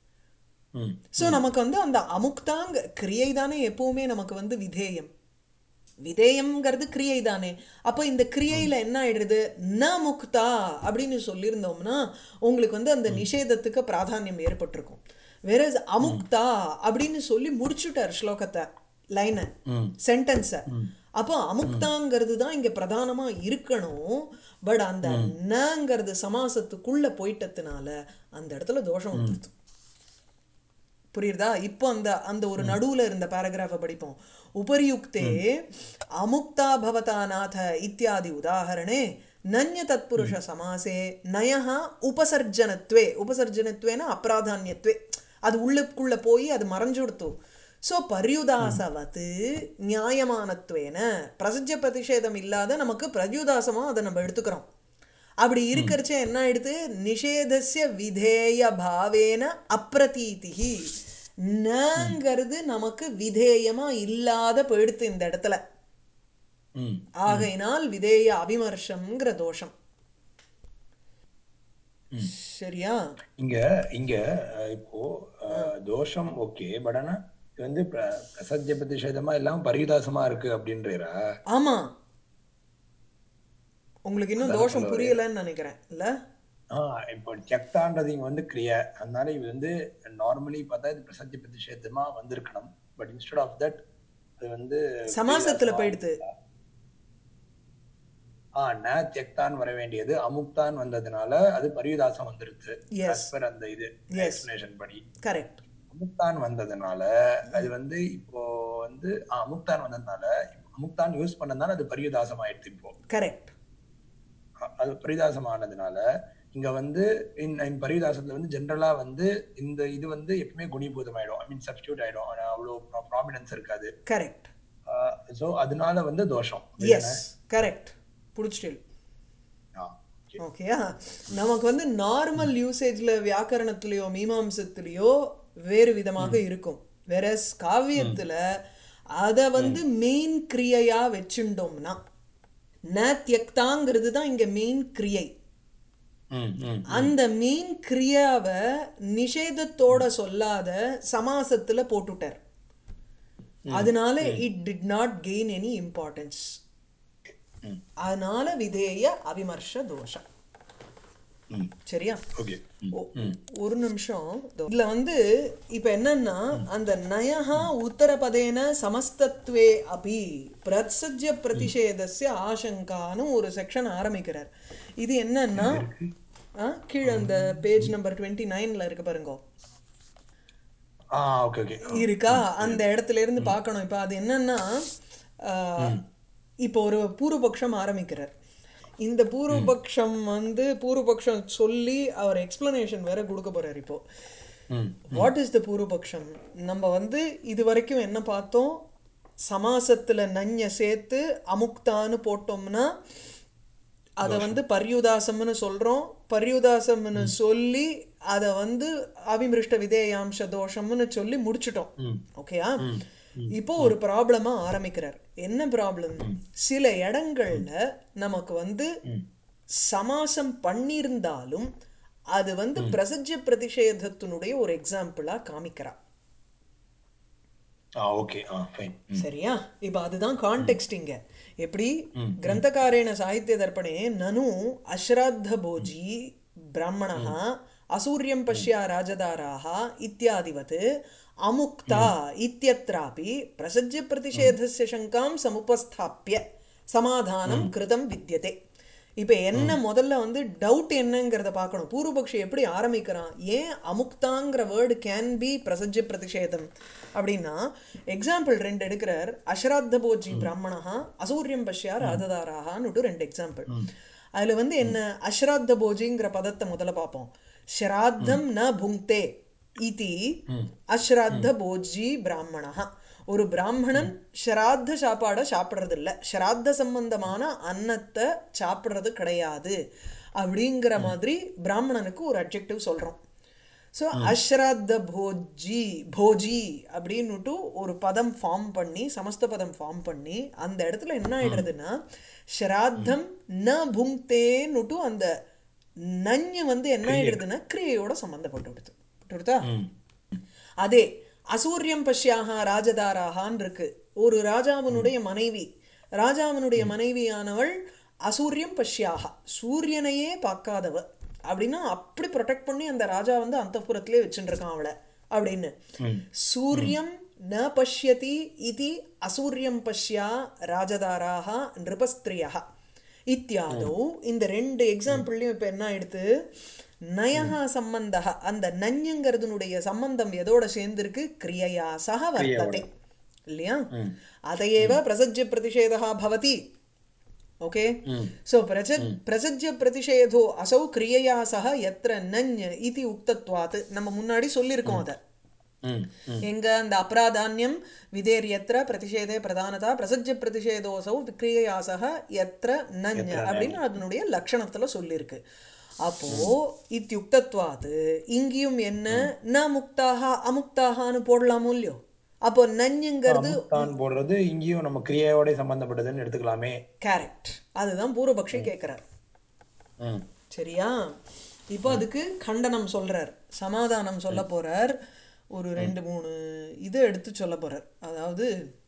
ம் ஸோ நமக்கு வந்து அந்த அமுக்தாங்க கிரியை தானே எப்பவுமே நமக்கு வந்து விதேயம் விதேயம்ங்கிறது கிரியை தானே அப்போ இந்த கிரியையில என்ன ஆயிடுறது ந முக்தா அப்படின்னு சொல்லியிருந்தோம்னா உங்களுக்கு வந்து அந்த நிஷேதத்துக்கு பிராதானியம் ஏற்பட்டிருக்கும் வேற அமுக்தா அப்படின்னு சொல்லி முடிச்சுட்டார் ஸ்லோகத்தை லைனை சென்டென்ஸை அப்போ அமுக்தாங்கிறது தான் இங்க பிரதானமா இருக்கணும் பட் அந்த நங்கிறது சமாசத்துக்குள்ள போயிட்டதுனால அந்த இடத்துல தோஷம் வந்துருது புரியுறதா இப்போ அந்த அந்த ஒரு நடுவுல இருந்த பேராகிராஃபை படிப்போம் உபரியுக்தே அமுக்தா பவதா நாத இத்தியாதி உதாகரணே நன்ய தத்புருஷ சமாசே நயஹ உபசர்ஜனத்வே உபசர்ஜனத்வேன அப்ராதான்யத்வே அது உள்ளுக்குள்ள போய் அது மறைஞ்சுடுத்து ஸோ பர்யுதாசவத்து நியாயமானத்வேன பிரசஜ பிரதிஷேதம் இல்லாத நமக்கு பிரத்யுதாசமா அதை நம்ம எடுத்துக்கிறோம் அப்படி இருக்கிறச்ச என்ன ஆயிடுது நிஷேதஸ்ய விதேய பாவேன அப்பிரதீதிஹி நங்கிறது நமக்கு விதேயமா இல்லாத போயிடுத்து இந்த இடத்துல ம் ஆகையினால் விதேய அபிமர்ஷம்ங்கிற தோஷம் சரியா இங்க இங்க அஹ், இப்போ அஹ், தோஷம் ஓகே பட் ஆனா இது வந்து பிர- பிரசஜ்ய பிரதிஷேதமா இல்லாம பரிதாசமா இருக்கு அப்படின்றா ஆமா உங்களுக்கு இன்னும் அதான் தோஷம் சொல்ல புரியலன்னு நினைக்கிறேன் இல்ல ஆஹ் இப்போ செக்தான்றது இங்க வந்து கிரியா அதனால இது வந்து நார்மலி பார்த்தா இது பிரசஜ்ய பிரதிஷேதமா வந்திருக்கணும் பட் இன்ஸ்டெட் ஆஃப் தட் அது வந்து சமாசத்துல பரிதாசமா போயிடுது ஆ ந தியக்தான் வர வேண்டியது அமுக்தான் வந்ததுனால அது பரியுதாசம் வந்துருச்சு Yes. as per அந்த இது Yes. எக்ஸ்பிளனேஷன் படி கரெக்ட் அமுக்தான் வந்ததுனால அது வந்து இப்போ வந்து ஆ, அமுக்தான் வந்ததுனால அமுக்தான் யூஸ் பண்ணதுனால அது பரியுதாசம் ஆயிடுச்சு இப்போ கரெக்ட் அ- அது பரிதாசம் ஆனதுனால இங்க வந்து இந்த இந்த பரிதாசத்துல வந்து ஜென்ரலா வந்து இந்த இது வந்து எப்பவுமே குணிபூதம் ஆயிடும் ஐ மீன் சப்ஸ்டியூட் ஆயிடும் ஆனா அவ்வளோ ப்ராமினன்ஸ் இருக்காது கரெக்ட் ஸோ அதனால வந்து தோஷம் எஸ் கரெக்ட் பிடிச்சிட்டு ஆ, okay. ஓகேயா நமக்கு வந்து நார்மல் யூசேஜ்ல வியாக்கரணத்திலயோ மீமாம்சத்திலயோ வேறு விதமாக இருக்கும் வெரஸ் காவியத்துல அத வந்து மெயின் கிரியையா வச்சுட்டோம்னா ந தியக்தாங்கிறது தான் இங்க மெயின் கிரியை ம் ம் அந்த மெயின் கிரியாவை நிஷேதத்தோட சொல்லாத சமாசத்துல போட்டுட்டார் அதனால it did not gain any importance hmm அதனால விதேய அவிமர்ஷ தோஷம் ம் சரியா ஓகே ம் ஒ- ஒரு நிமிஷம் இதோ. இதுல வந்து இப்ப என்னன்னா அந்த நயஹா உத்தரபதேன சமஸ்தத்வே அபி பிரத்சஜ்ய பிரதிஷேதஸ்ய ஆசங்கான்னு ஒரு செக்ஷன் ஆரம்பிக்கிறார் இது என்னன்னா ஆ, கீழே அந்த பேஜ் நம்பர் டுவெண்ட்டி நைன்ல இருக்கு பாருங்க ஆ ஓகே ஓகே இருக்கா அந்த இடத்துல இருந்து பார்க்கணும் இப்போ அது என்னன்னா ஆ, இப்போ ஒரு பூர்வபக்ஷம் ஆரம்பிக்கிறார் இந்த பூர்வபக்ஷம் வந்து பூர்வபக்ஷம் சொல்லி அவர் எக்ஸ்பிளனேஷன் வேற கொடுக்க போறார் இப்போ ம் வாட் இஸ் த பூர்வபக்ஷம் நம்ம வந்து இது வரைக்கும் என்ன பார்த்தோம் சமாசத்துல நஞ்ச சேர்த்து அமுக்தான்னு போட்டோம்னா அதை வந்து பர்யுதாசம்னு சொல்றோம் பர்யுதாசம்னு சொல்லி அதை வந்து அவிமிருஷ்ட விதேயாம்ச தோஷம்னு சொல்லி முடிச்சிட்டோம் ம் ஓகேயா இப்போ ஒரு ப்ராப்ளமா ஆரம்பிக்கிறார் என்ன ப்ராப்ளம் சில இடங்கள்ல நமக்கு வந்து சமாசம் பண்ணியிருந்தாலும் அது வந்து பிரசஜ்ய பிரதிஷேதத்தினுடைய ஒரு எக்ஸாம்பிளா காமிக்கிறா ஆ ஓகே ஆ ஃபைன் ம் சரியா இப்ப அதுதான் கான்டெக்ஸ்ட் இங்க எப்படி கிரந்தகாரேண சாகித்ய தர்ப்பணே நனு அஸ்ராத்த போஜி பிராமணः அசூரியம் பஷ்யா ராஜதாராः இத்தியாதிவத் அமுக்தா இत्यत्रापि பிரசஜ்ய பிரதிஷேதஸ்ய சங்காம் சமுபஸ்தாப்பிய சமாதானம் கிருதம் வித்யதே இப்ப என்ன முதல்ல வந்து டவுட் என்னங்கிறத பார்க்கணும் பூர்வபக்ஷி எப்படி ஆரம்பிக்கிறான் ஏன் அமுக்தாங்கிற வேர்டு கேன் பி பிரசஜ்ய பிரதிஷேதம் அப்படின்னா எக்ஸாம்பிள் ரெண்டு எடுக்கிறார் அஸ்ராத்த போஜி பிராமணா அசூரியம் பஷ்யா ராததாராகான்னு ரெண்டு எக்ஸாம்பிள் அதுல வந்து என்ன அஸ்ராத்த போஜிங்கிற பதத்தை முதல்ல பார்ப்போம் ஸ்ராத்தம் ந புங்க்தே இதி அஸ்ராத்த போஜி பிராமணா ஒரு பிராமணன் ஸ்ராத்த சாப்பாடை சாப்பிட்றது இல்ல ஸ்ராத்த சம்பந்தமான அன்னத்தை சாப்பிட்றது கிடையாது அப்படிங்கிற மாதிரி பிராமணனுக்கு ஒரு அப்ஜெக்டிவ் சொல்றோம் ஸோ அஸ்ராத்த போஜி போஜி அப்படின்னுட்டு ஒரு பதம் ஃபார்ம் பண்ணி சமஸ்த பதம் ஃபார்ம் பண்ணி அந்த இடத்துல என்ன ஆயிடுறதுன்னா ஸ்ராத்தம் ந புங்க்தேன்னுட்டு அந்த நஞ்சு வந்து என்ன ஆயிடுறதுன்னா கிரியையோட சம்மந்தப்பட்டு விடுது விட்டுடுதா ம் அதே அசூரியம் பஷ்யாக ராஜதாராகான் இருக்கு ஒரு ராஜாவினுடைய மனைவி ராஜாவினுடைய மனைவியானவள் அசூரியம் பஷ்யாக சூரியனையே பார்க்காதவ அப்படின்னா அப்படி ப்ரொடெக்ட் பண்ணி அந்த ராஜா வந்து அந்தப்புறத்திலே வச்சுட்டு இருக்கான் அவளை அப்படின்னு சூரியம் ந பஷ்யதி இது அசூரியம் பஷ்யா ராஜதாராக நிருபஸ்திரியா இத்தியாதோ இந்த ரெண்டு எக்ஸாம்பிள்லயும் இப்ப என்ன ஆயிடுத்து நயஹா சம்பந்தா அந்த நஞ்சுங்கிறதுனுடைய சம்பந்தம் எதோட சேர்ந்திருக்கு கிரியையா சக வர்த்ததே இல்லையா அதையேவ பிரசஜ்ய பிரதிஷேதா பவதி ஓகே சோ பிரச பிரசஜ்ய பிரதிஷேதோ அசௌ கிரியையா சக எத்திர நஞ் இது உக்தத்வாத் நம்ம முன்னாடி சொல்லியிருக்கோம் அதை ம் எங்க அந்த அபராதான்யம் விதேரியத்திர பிரதிஷேதே பிரதானதா பிரசஜ்ய பிரதிஷேதோசௌ விக்ரியயாசக எத்திர நஞ் அப்படின்னு அதனுடைய லட்சணத்துல சொல்லியிருக்கு அப்போ இத்தியுக்தத்வாத்து இங்கேயும் என்ன ந முக்தாக அமுக்தாகான்னு போடலாமோ இல்லையோ அப்போ நஞ்சுங்கிறது தான் போடுறது இங்கேயும் நம்ம கிரியாவோட சம்பந்தப்பட்டதுன்னு எடுத்துக்கலாமே கேரக்ட் அதுதான் பூர்வபக்ஷி கேட்கிறார் ம் சரியா இப்போ அதுக்கு கண்டனம் சொல்றார் சமாதானம் சொல்ல போறார் ஒரு ரெண்டு மூணு இதை எடுத்து சொல்ல போறார் அதாவது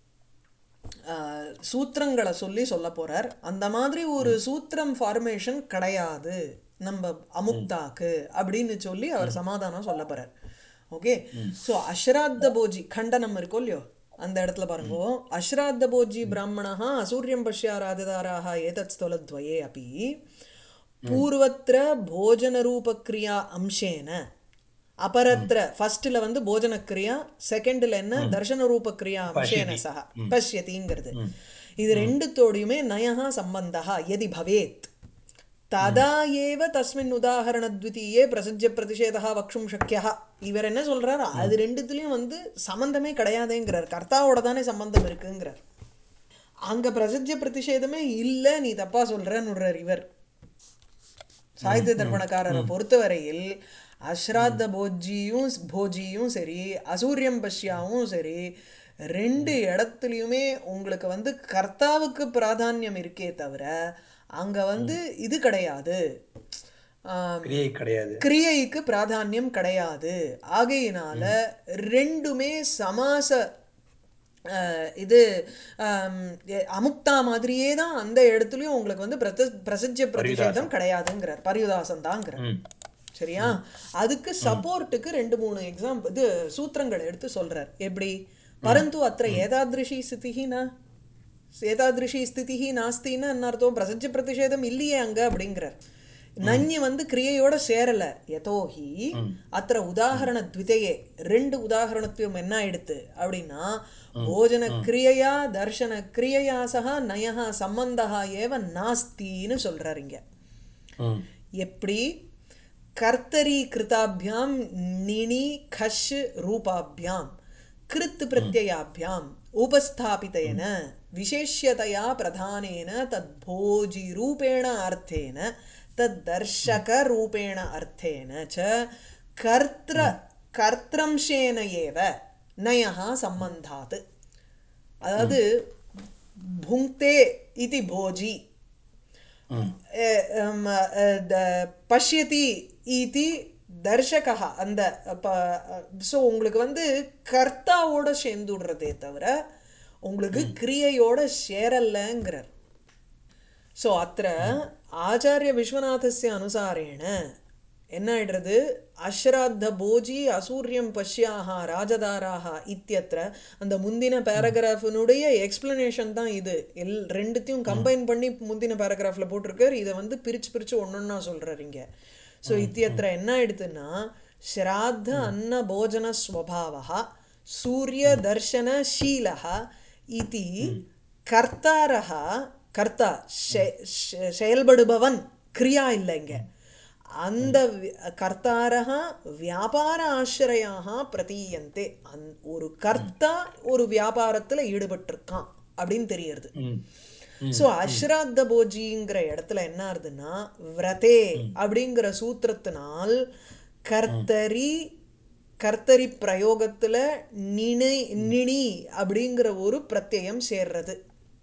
ஆஹ், சூத்திரங்களை சொல்லி சொல்ல போறார் அந்த மாதிரி ஒரு சூத்திரம் ஃபார்மேஷன் கிடையாது நம்ம அமுக்தாக்கு அப்படின்னு சொல்லி அவர் சமாதானம் சொல்ல போறார் ஓகே ஸோ அஸ்ராத்த போஜி கண்டனம் இருக்கோ இல்லையோ அந்த இடத்துல பாருங்க அஸ்ராத்த போஜி பிராமணா அசூரியம் பஷ்யா ராஜதாராக ஏதத் ஸ்தலத்வயே அப்படி பூர்வத்திர போஜன ரூபக்ரியா அம்சேன அபரத்திர ஃபர்ஸ்ட்ல வந்து போஜன கிரியா செகண்ட்ல என்ன தர்ஷன ரூபக்ரியா அம்சேன சக பஷ்யதிங்கிறது இது ரெண்டுத்தோடையுமே நயஹா சம்பந்தா எதி பவேத் ததா ஏவ தஸ்மின் உதாகரணத்விதீயே பிரசஜ்ய பிரதிஷேதா வக்ஷும் சக்கியா இவர் என்ன சொல்றாரு அது ரெண்டுத்துலயும் வந்து சம்பந்தமே கிடையாதுங்கிறார் கர்த்தாவோட தானே சம்பந்தம் இருக்குங்கிறார் அங்க பிரசஜ்ய பிரதிஷேதமே இல்ல நீ தப்பா சொல்றன்னு இவர் சாகித்ய தர்ப்பணக்காரரை பொறுத்தவரையில் அஸ்ராத்த போஜியும் போஜியும் சரி அசூரியம் பஷ்யாவும் சரி ரெண்டு இடத்துலையுமே உங்களுக்கு வந்து கர்த்தாவுக்கு பிராதானியம் இருக்கே தவிர அங்க வந்து இது கிடையாது ஆம், கிரியை கிடையாது கிரியைக்கு பிராதானியம் கிடையாது ஆகையினால ரெண்டுமே சமாச அஹ், இது ஆம், எ- அமுக்தா மாதிரியே தான் அந்த இடத்துலயும் உங்களுக்கு வந்து பிரத பிரசஜ்ய பிரதிஷேதம் கிடையாதுங்கிறார் பரியுதாசம் தாங்கிறார் ம் சரியா அதுக்கு சப்போர்ட்டுக்கு ரெண்டு மூணு எக்ஸாம் இது சூத்திரங்கள் எடுத்து சொல்றார் எப்படி பரந்து அத்த ஏதாதிருஷி ஸ்திதினா ஏதாதிருஷி ஸ்திதிஹி நாஸ்தின்னு என்ன அர்த்தம் பிரசஜ்ய பிரதிஷேதம் இல்லையே அங்க அப்படிங்கிறார் நஞ்சி வந்து கிரியையோட சேரல யதோஹி அத்த உதாகரண த்விதையே ரெண்டு உதாகரணத்தையும் என்ன ஆயிடுத்து அப்படின்னா போஜன கிரியையா தர்ஷன கிரியையா சக நயஹா சம்பந்தா ஏவ நாஸ்தின்னு சொல்றாரு இங்க ம் எப்படி கர்த்தரி கிருதாபியாம் நிணி खश् ரூபாபியாம் கிருத் பிரத்யயாபியாம் உபஸ்தாபிतेन விசேஷ்யतया பிரதானேன தத் போஜி ரூபேண அர்த்தேன தத் தர்ஷக ரூபேண அர்த்தேன ச கர்த்திர கர்த்திரம்சேன ஏவ நயஹா சம்பந்தாத் அதாவது புங்க்தே இது போஜி ம் அஹ் ஹம், அஹ் த- பஷ்யதி இதி தர்ஷகா அந்த ஸோ உங்களுக்கு வந்து கர்த்தாவோட சேர்ந்துடுறதே தவிர உங்களுக்கு கிரியையோட சேரல்லங்கிறார் ஸோ அத்த ஆச்சாரிய விஸ்வநாதஸ்ய அனுசாரேண என்ன ஆயிடுறது அஸ்ராத்த போஜி அசூரியம் பஷ்யாக ராஜதாராக இத்தியத்திர அந்த முந்தின பேராகிராஃபினுடைய எக்ஸ்பிளனேஷன் தான் இது எல் ரெண்டுத்தையும் கம்பைன் பண்ணி முந்தின பேராகிராஃபில் போட்டிருக்கார் இதை வந்து பிரிச்சு பிரிச்சு ஒன்னொன்னா சொல்றாரு இங்க ஸோ இத்தியத்திர என்ன ஆயிடுதுன்னா ஸ்ராத்த அன்ன போஜன ஸ்வபாவா சூரிய தர்ஷன ஷீலः இதி கர்த்தாரः கர்த்தா செ- செ- செயல்படுபவன் கிரியா இல்லை இங்க அந்த வி- கர்த்தாரः வியாபார ஆசிரயாக பிரதீயந்தே அந் ஒரு கர்த்தா ஒரு வியாபாரத்துல ஈடுபட்டிருக்கான் அப்படின்னு தெரியறது ம் ஸோ அஸ்ராத்த போஜிங்கிற இடத்துல என்ன ஆகுதுன்னா விரதே அப்படிங்கிற சூத்திரத்தினால் கர்த்தரி கர்த்தரி பிரயோகத்துல நினை நினி அப்படிங்கிற ஒரு பிரத்யயம் சேர்றது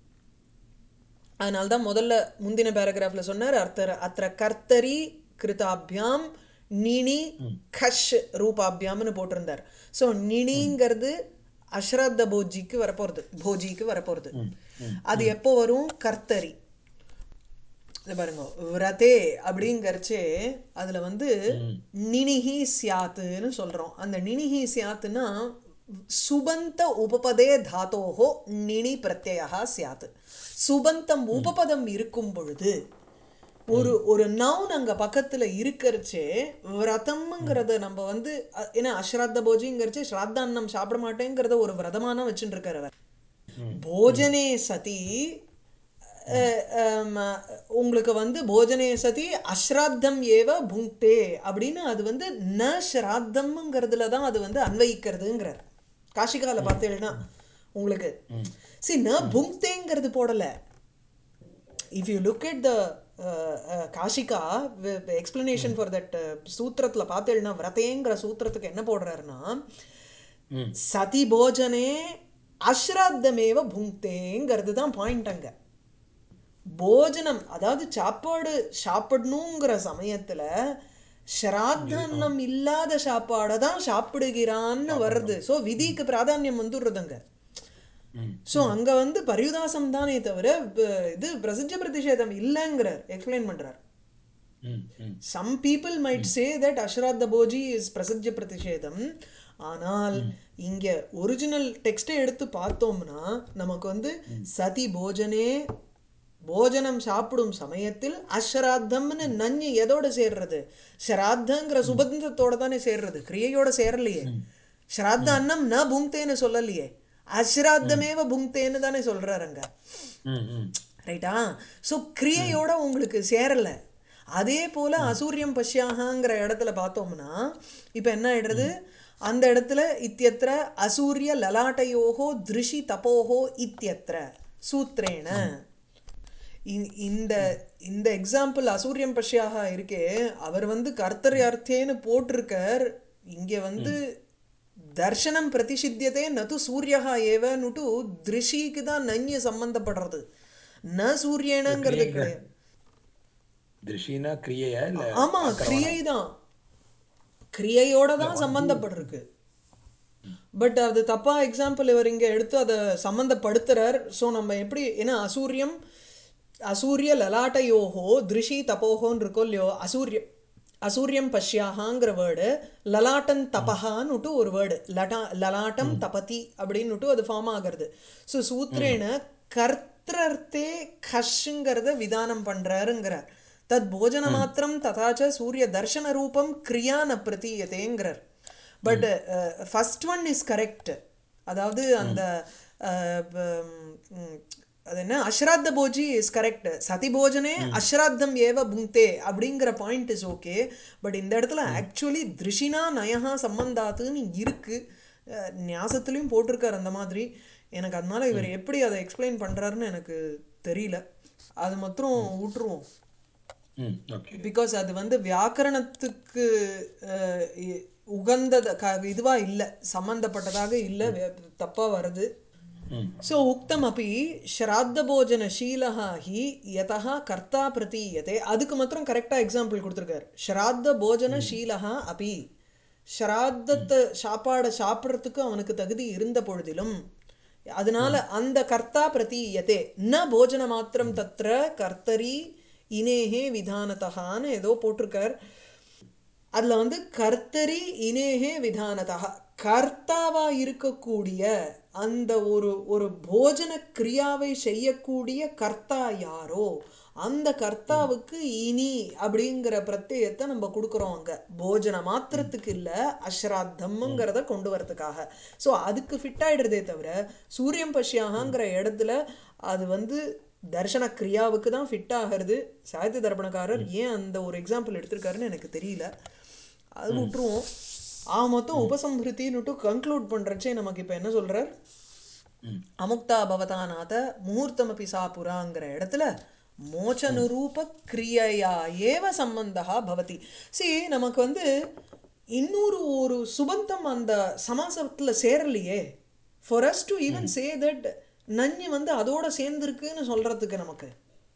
அதனால்தான் முதல்ல முந்தின பேராகிராஃப்ல சொன்னார் அர்த்தர் அத்திர கர்த்தரி கிருதாபியாம் நினி கஷ் ரூபாபியாம்னு போட்டிருந்தார் ஸோ நினிங்கிறது அஸ்ராத்த போஜிக்கு வரப்போறது போஜிக்கு வரப்போறது அது எப்போ வரும் கர்த்தரி இது பாருங்க விரதே அப்படிங்கறச்சே அதுல வந்து நினிஹி சியாத்துன்னு சொல்றோம் அந்த நினிஹி சியாத்துன்னா சுபந்த உபபதே தாத்தோஹோ நினி பிரத்யயா சியாத்து சுபந்தம் உபபதம் இருக்கும் பொழுது ஒரு ஒரு நவுன் அங்க பக்கத்துல இருக்கறச்சே விரதம்ங்கிறத நம்ம வந்து அ- ஏன்னா அஸ்ராத்த போஜிங்கிறச்சே ஸ்ராத்தான்னம் சாப்பிட மாட்டேங்கிறத ஒரு விரதமான வச்சுட்டு இருக்காரு அவர் போஜனே சதி அஹ், ஆம், உங்களுக்கு வந்து போஜனே சதி அஸ்ராத்தம் ஏவ புங்க்தே அப்படின்னு அது வந்து ந ஸ்ராத்தம்ங்கிறதுல தான் அது வந்து அன்வயிக்கிறதுங்கிறார் காஷிகால பார்த்தீங்கன்னா உங்களுக்கு சி ந புங்க்தேங்கிறது போடல if you look at the Kashika explanation for that சூத்திரத்துல பார்த்தேன்னா விரதேங்கிற சூத்திரத்துக்கு என்ன போடுறாருன்னா ம் சதி போஜனே அஸ்ராத்தமேவ புங்க்தேங்கிறது தான் பாயிண்ட் அங்க போஜனம் அதாவது சாப்பாடு சாப்பிடணுங்கிற சமயத்துல ஸ்ராத்தன்னம் இல்லாத சாப்பாடை தான் சாப்பிடுகிறான்னு வருது ஸோ விதிக்கு பிராதானியம் வந்துடுறதுங்க ம் ஸோ அங்க வந்து பரியுதாசம் தானே தவிர ப- இது பிரசித்த பிரதிஷேதம் இல்லைங்கிறார் எக்ஸ்பிளைன் பண்றார் hmm hmm some people might say that அஷ்ராத்த போஜி இஸ் பிரசஜ்ய பிரதிஷேதம் ஆனால் இங்க ஒரிஜினல் டெக்ஸ்டை எடுத்து பார்த்தோம்னா நமக்கு வந்து சதி போஜனே போஜனம் சாப்பிடும் சமயத்தில் அஸ்ராத்தம்னு நஞ்சு எதோட சேர்றது ஸ்ராத்தங்கிற சுபந்தத்தோட தானே சேர்றது கிரியையோட சேரலையே ஸ்ராத்த அன்னம் ந புங்தேன்னு சொல்லலையே அஸ்ராத்தமேவ புங்தேன்னு தானே சொல்றாருங்க ம் ம் ரைட்டா ஸோ கிரியையோட உங்களுக்கு சேரல அதே போல அசூரியம் பஷ்யாகங்கிற இடத்துல பார்த்தோம்னா இப்போ என்ன ஆயிடுறது அந்த இடத்துல இத்தியத்திர அசூரிய லலாட்டயோகோ திருஷி தபோகோ இத்தியத்திர சூத்ரேன இ- இந்த இந்த எக்ஸாம்பிள் அசூரியம் பஷ்யாக இருக்கே அவர் வந்து கர்த்தர் அர்த்தேன்னு போட்டிருக்கார் இங்க வந்து தர்ஷனம் பிரதிஷித்தியதே நது சூரியகா ஏவனுட்டு திருஷிக்கு தான் நன்ய சம்பந்தப்படுறது ந சூரியனங்கிறது கிடையாது திருஷினா கிரியையா இல்ல ஆமா கிரியை தான் கிரியையோட தான் சம்பந்தப்பட்டிருக்கு பட் அது தப்பா எக்ஸாம்பிள் இவர் இங்க எடுத்து அதை சம்பந்தப்படுத்துறார் ஸோ நம்ம எப்படி ஏன்னா அசூரியம் அசூரிய லலாட்டயோகோ திருஷி தபோகோன்னு இருக்கோ இல்லையோ அசூரியம் அசூரியம் பஷ்யாகாங்கிற வேர்டு லலாட்டன் தபஹான்னுட்டு ஒரு வேர்டு லடா லலாட்டம் தபதி அப்படின்னுட்டு அது ஃபார்ம் ஆகிறது ஸோ சூத்ரேன கர்த்தர்த்தே கஷ்ங்கிறத விதானம் பண்றாருங்கிறார் தத் போஜன மாத்திரம் ததாச்ச சூரிய தர்ஷன ரூபம் கிரியா ந பிரதீயதேங்கிறார் but first one is correct அதாவது அந்த அஹ், ப- ம், அது என்ன அஸ்ராத்த போஜி இஸ் கரெக்ட் சதி போஜனே அஸ்ராத்தம் ஏவ புங்தே அப்படிங்கிற பாயிண்ட் இஸ் ஓகே பட் இந்த இடத்துல ஆக்சுவலி திருஷினா நயஹா சம்பந்தாத்துன்னு இருக்கு அஹ், ஞாசத்துலயும் போட்டிருக்காரு அந்த மாதிரி எனக்கு அதனால இவர் எப்படி அதை எக்ஸ்பிளைன் பண்றாருன்னு எனக்கு தெரியல அது மாத்திரம் விட்டுருவோம் ம் ஓகே பிகாஸ் அது வந்து வியாக்கரணத்துக்கு அஹ், இ- உகந்தத க இதுவா இல்லை சம்பந்தப்பட்டதாக இல்லை தப்பா வருது ம் ஸோ உக்தமப்பி ஸ்ராத்தபோஜனசீலः ஹி யதः கர்த்தா பிரதீயதே அதுக்கு மாத்திரம் கரெக்டாக எக்ஸாம்பிள் கொடுத்துருக்காரு ஸ்ராத்த போஜனசீலः அபி ஸ்ராத்தத்தை சாப்பாடை சாப்பிட்றதுக்கு அவனுக்கு தகுதி இருந்த பொழுதிலும் அதனால அந்த கர்த்தா பிரதீயதே ந போஜன மாத்திரம் தத்ர கர்த்தரி இனேஹே விதானதகான்னு ஏதோ போட்டிருக்கார் அதுல வந்து கர்த்தரி இனேகே விதானதா கர்த்தாவா இருக்கக்கூடிய அந்த ஒரு ஒரு போஜன கிரியாவை செய்யக்கூடிய கர்த்தா யாரோ அந்த கர்த்தாவுக்கு இனி அப்படிங்கிற பிரத்யத்தை நம்ம கொடுக்குறோம் அங்க போஜன மாத்திரத்துக்கு இல்ல அஸ்ராத்தம்ங்கிறத கொண்டு வரதுக்காக ஸோ அதுக்கு ஃபிட் ஆயிடுறதே தவிர சூரியம் பஷ்யாகங்கிற இடத்துல அது வந்து தர்ஷன கிரியாவுக்கு தான் ஃபிட் ஆகிறது சாகித்ய தர்ப்பணக்காரர் ஏன் அந்த ஒரு எக்ஸாம்பிள் எடுத்திருக்காருன்னு எனக்கு தெரியல அது விட்டுருவோம் ஆ மொத்தம் உபசம்ஹிருத்தின்னுட்டு கன்க்ளூட் பண்றச்சே நமக்கு இப்போ என்ன சொல்றார் ம் அமுக்தா பவதாநாத முகூர்த்தமபி சா புறாங்கிற இடத்துல மோச்சனுரூப கிரியையா ஏவ சம்பந்தா பவதி சி நமக்கு வந்து இன்னொரு ஒரு சுபந்தம் அந்த சமாசத்துல சேரலையே for us to even say that நஞ்சு வந்து அதோட சேர்ந்துருக்குன்னு சொல்றதுக்கு நமக்கு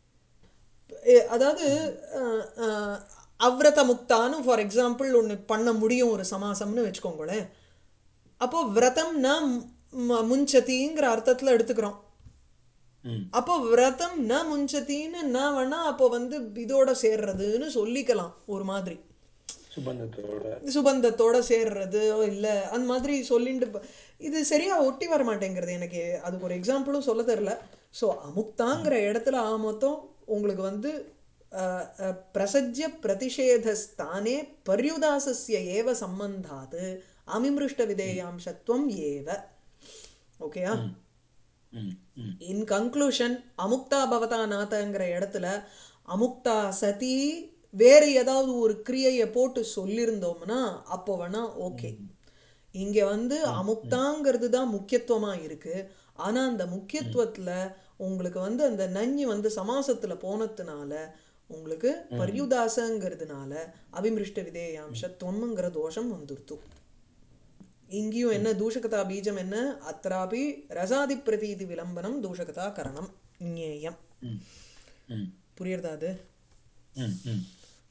எ- அதாவது அஹ், அஹ், அவ்ரத முக்தான்னு ஃபார் எக்ஸாம்பிள் ஒன்று பண்ண முடியும் ஒரு சமாசம்னு வச்சுக்கோங்களேன் அப்போ விரதம் ந ம- முஞ்சதிங்கிற அர்த்தத்தில் எடுத்துக்கிறோம் ம் அப்போ விரதம் ந முஞ்சதின்னு ந வேணா அப்போ வந்து இதோட சேர்றதுன்னு சொல்லிக்கலாம் ஒரு மாதிரி சுபந்தத்தோட சுபந்தத்தோட சேர்றது இல்லை அந்த மாதிரி சொல்லிட்டு ப- இது சரியா ஒட்டி வர மாட்டேங்கிறது எனக்கு அதுக்கு ஒரு எக்ஸாம்பிளும் சொல்ல தெரில ஸோ அமுக்தாங்கிற இடத்துல ஆ மொத்தம் உங்களுக்கு வந்து அஹ், அஹ், பிரசஜ்ய பிரதிஷேதஸ்தானே பர்யுதாசஸ்ய ஏவ சம்பந்தாது அமிமிருஷ்ட விதேயாம்சத்துவம் ஏவ ஓகேயா ம் ம் இன் கன்க்ளூஷன் அமுக்தா பவதா நாதங்கிற இடத்துல அமுக்தா சதி வேறு ஏதாவது ஒரு கிரியையை போட்டு சொல்லியிருந்தோம்னா அப்போ வேணா ஓகே இங்க வந்து அமுக்தாங்கிறது தான் முக்கியத்துவமா இருக்கு ஆனா அந்த முக்கியத்துவத்துல உங்களுக்கு வந்து அந்த நஞ்சு வந்து சமாசத்துல போனதுனால உங்களுக்கு பர்யுதாசங்கிறதுனால அபிமிருஷ்ட விதேயாம்சத்துவம்ங்கிற தோஷம் வந்துருத்து இங்கேயும் என்ன தூஷகதா பீஜம் என்ன அத்ராபி ரசாதி பிரதீதி விளம்பனம் தூஷகதா கரணம் ஞேயம் ம் ம் புரியுறதா அது ம் ம்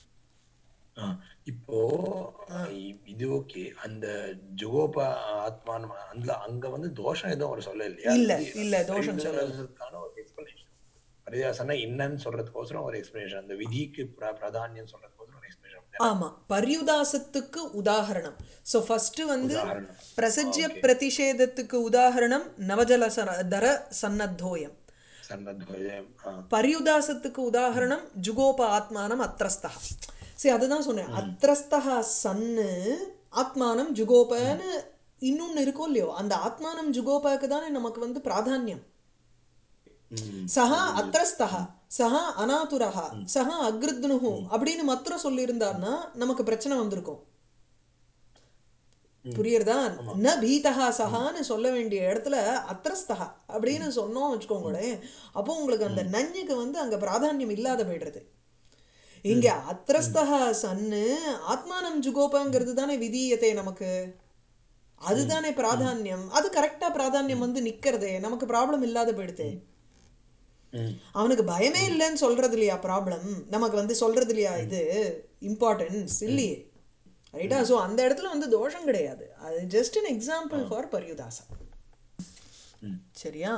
ஆ, இப்போ இ- இது ஓகே அந்த ஜுகோபா ஆத்மான் அந்த அங்க வந்து தோஷம் எதுவும் அவர் சொல்ல இல்லையா இல்ல, இது இல்ல, தோஷம் சொல்லல. பரிதாசத்துக்கான ஒரு எக்ஸ்பிளனேஷன் பரிதாசம்னா என்னன்னு சொல்றதுக்கோசரம் ஒரு எக்ஸ்பிளனேஷன் அந்த விதிக்கு பிர- பிராதானியம் சொல்றதுக்கோசரம் ஒரு எக்ஸ்பிளனேஷன் ஆமா பர்யுதாசத்துக்கு உதாகரணம் ஸோ ஃபர்ஸ்ட் வந்து உதாரணம் பிரசஜ்ய ஓகே பிரதிஷேதத்துக்கு உதாகரணம் நவஜல சர தர சன்னத்தோயம் சன்னத்வயம் ஆ பர்யுதாசத்துக்கு உதாகரணம் ஜுகோப ஆத்மானம் அத்திரஸ்தா சரி அதுதான் சொன்னேன் அத்திரஸ்தா சன்னு ஆத்மானம் ஜுகோபன்னு இன்னொன்னு இருக்கும் இல்லையோ அந்த ஆத்மானம் ஜுகோபாக்கு தானே நமக்கு வந்து பிராதானியம் ம் சஹா அத்திரஸ்தா சஹா அனாதுரஹா சஹா அக்ருத்னுஹு அப்படின்னு மாத்திரம் சொல்லியிருந்தாருன்னா நமக்கு பிரச்சனை வந்திருக்கும் ம் புரியுறதா ஆமா ந பீதஹா சஹான்னு சொல்ல வேண்டிய இடத்துல அத்திரஸ்தா அப்படின்னு சொன்னோம் வச்சுக்கோங்களேன் அப்போ உங்களுக்கு அந்த ம் நஞ்சுக்கு வந்து அங்க பிராதானியம் இல்லாத போயிடுறது இங்க ம் அத்திரஸ்தா சன்னு ஆத்மானம் ஜுகோபாங்கிறது தானே விதீயத்தை நமக்கு ம் அதுதானே ம் பிராதானியம் அது கரெக்டா பிராதானியம் ம் வந்து நிக்கிறதே நமக்கு ப்ராப்ளம் இல்லாத போயிடுதே ம் ம் அவனுக்கு பயமே ம் இல்லைன்னு சொல்றது இல்லையா ப்ராப்ளம் நமக்கு வந்து சொல்றது இல்லையா ம் இது இம்பார்ட்டன்ஸ் ம் இல்லையே ரைட்டா ம் ஸோ அந்த இடத்துல வந்து தோஷம் கிடையாது அது just an ah example for பர்யுதாசம் ம் சரியா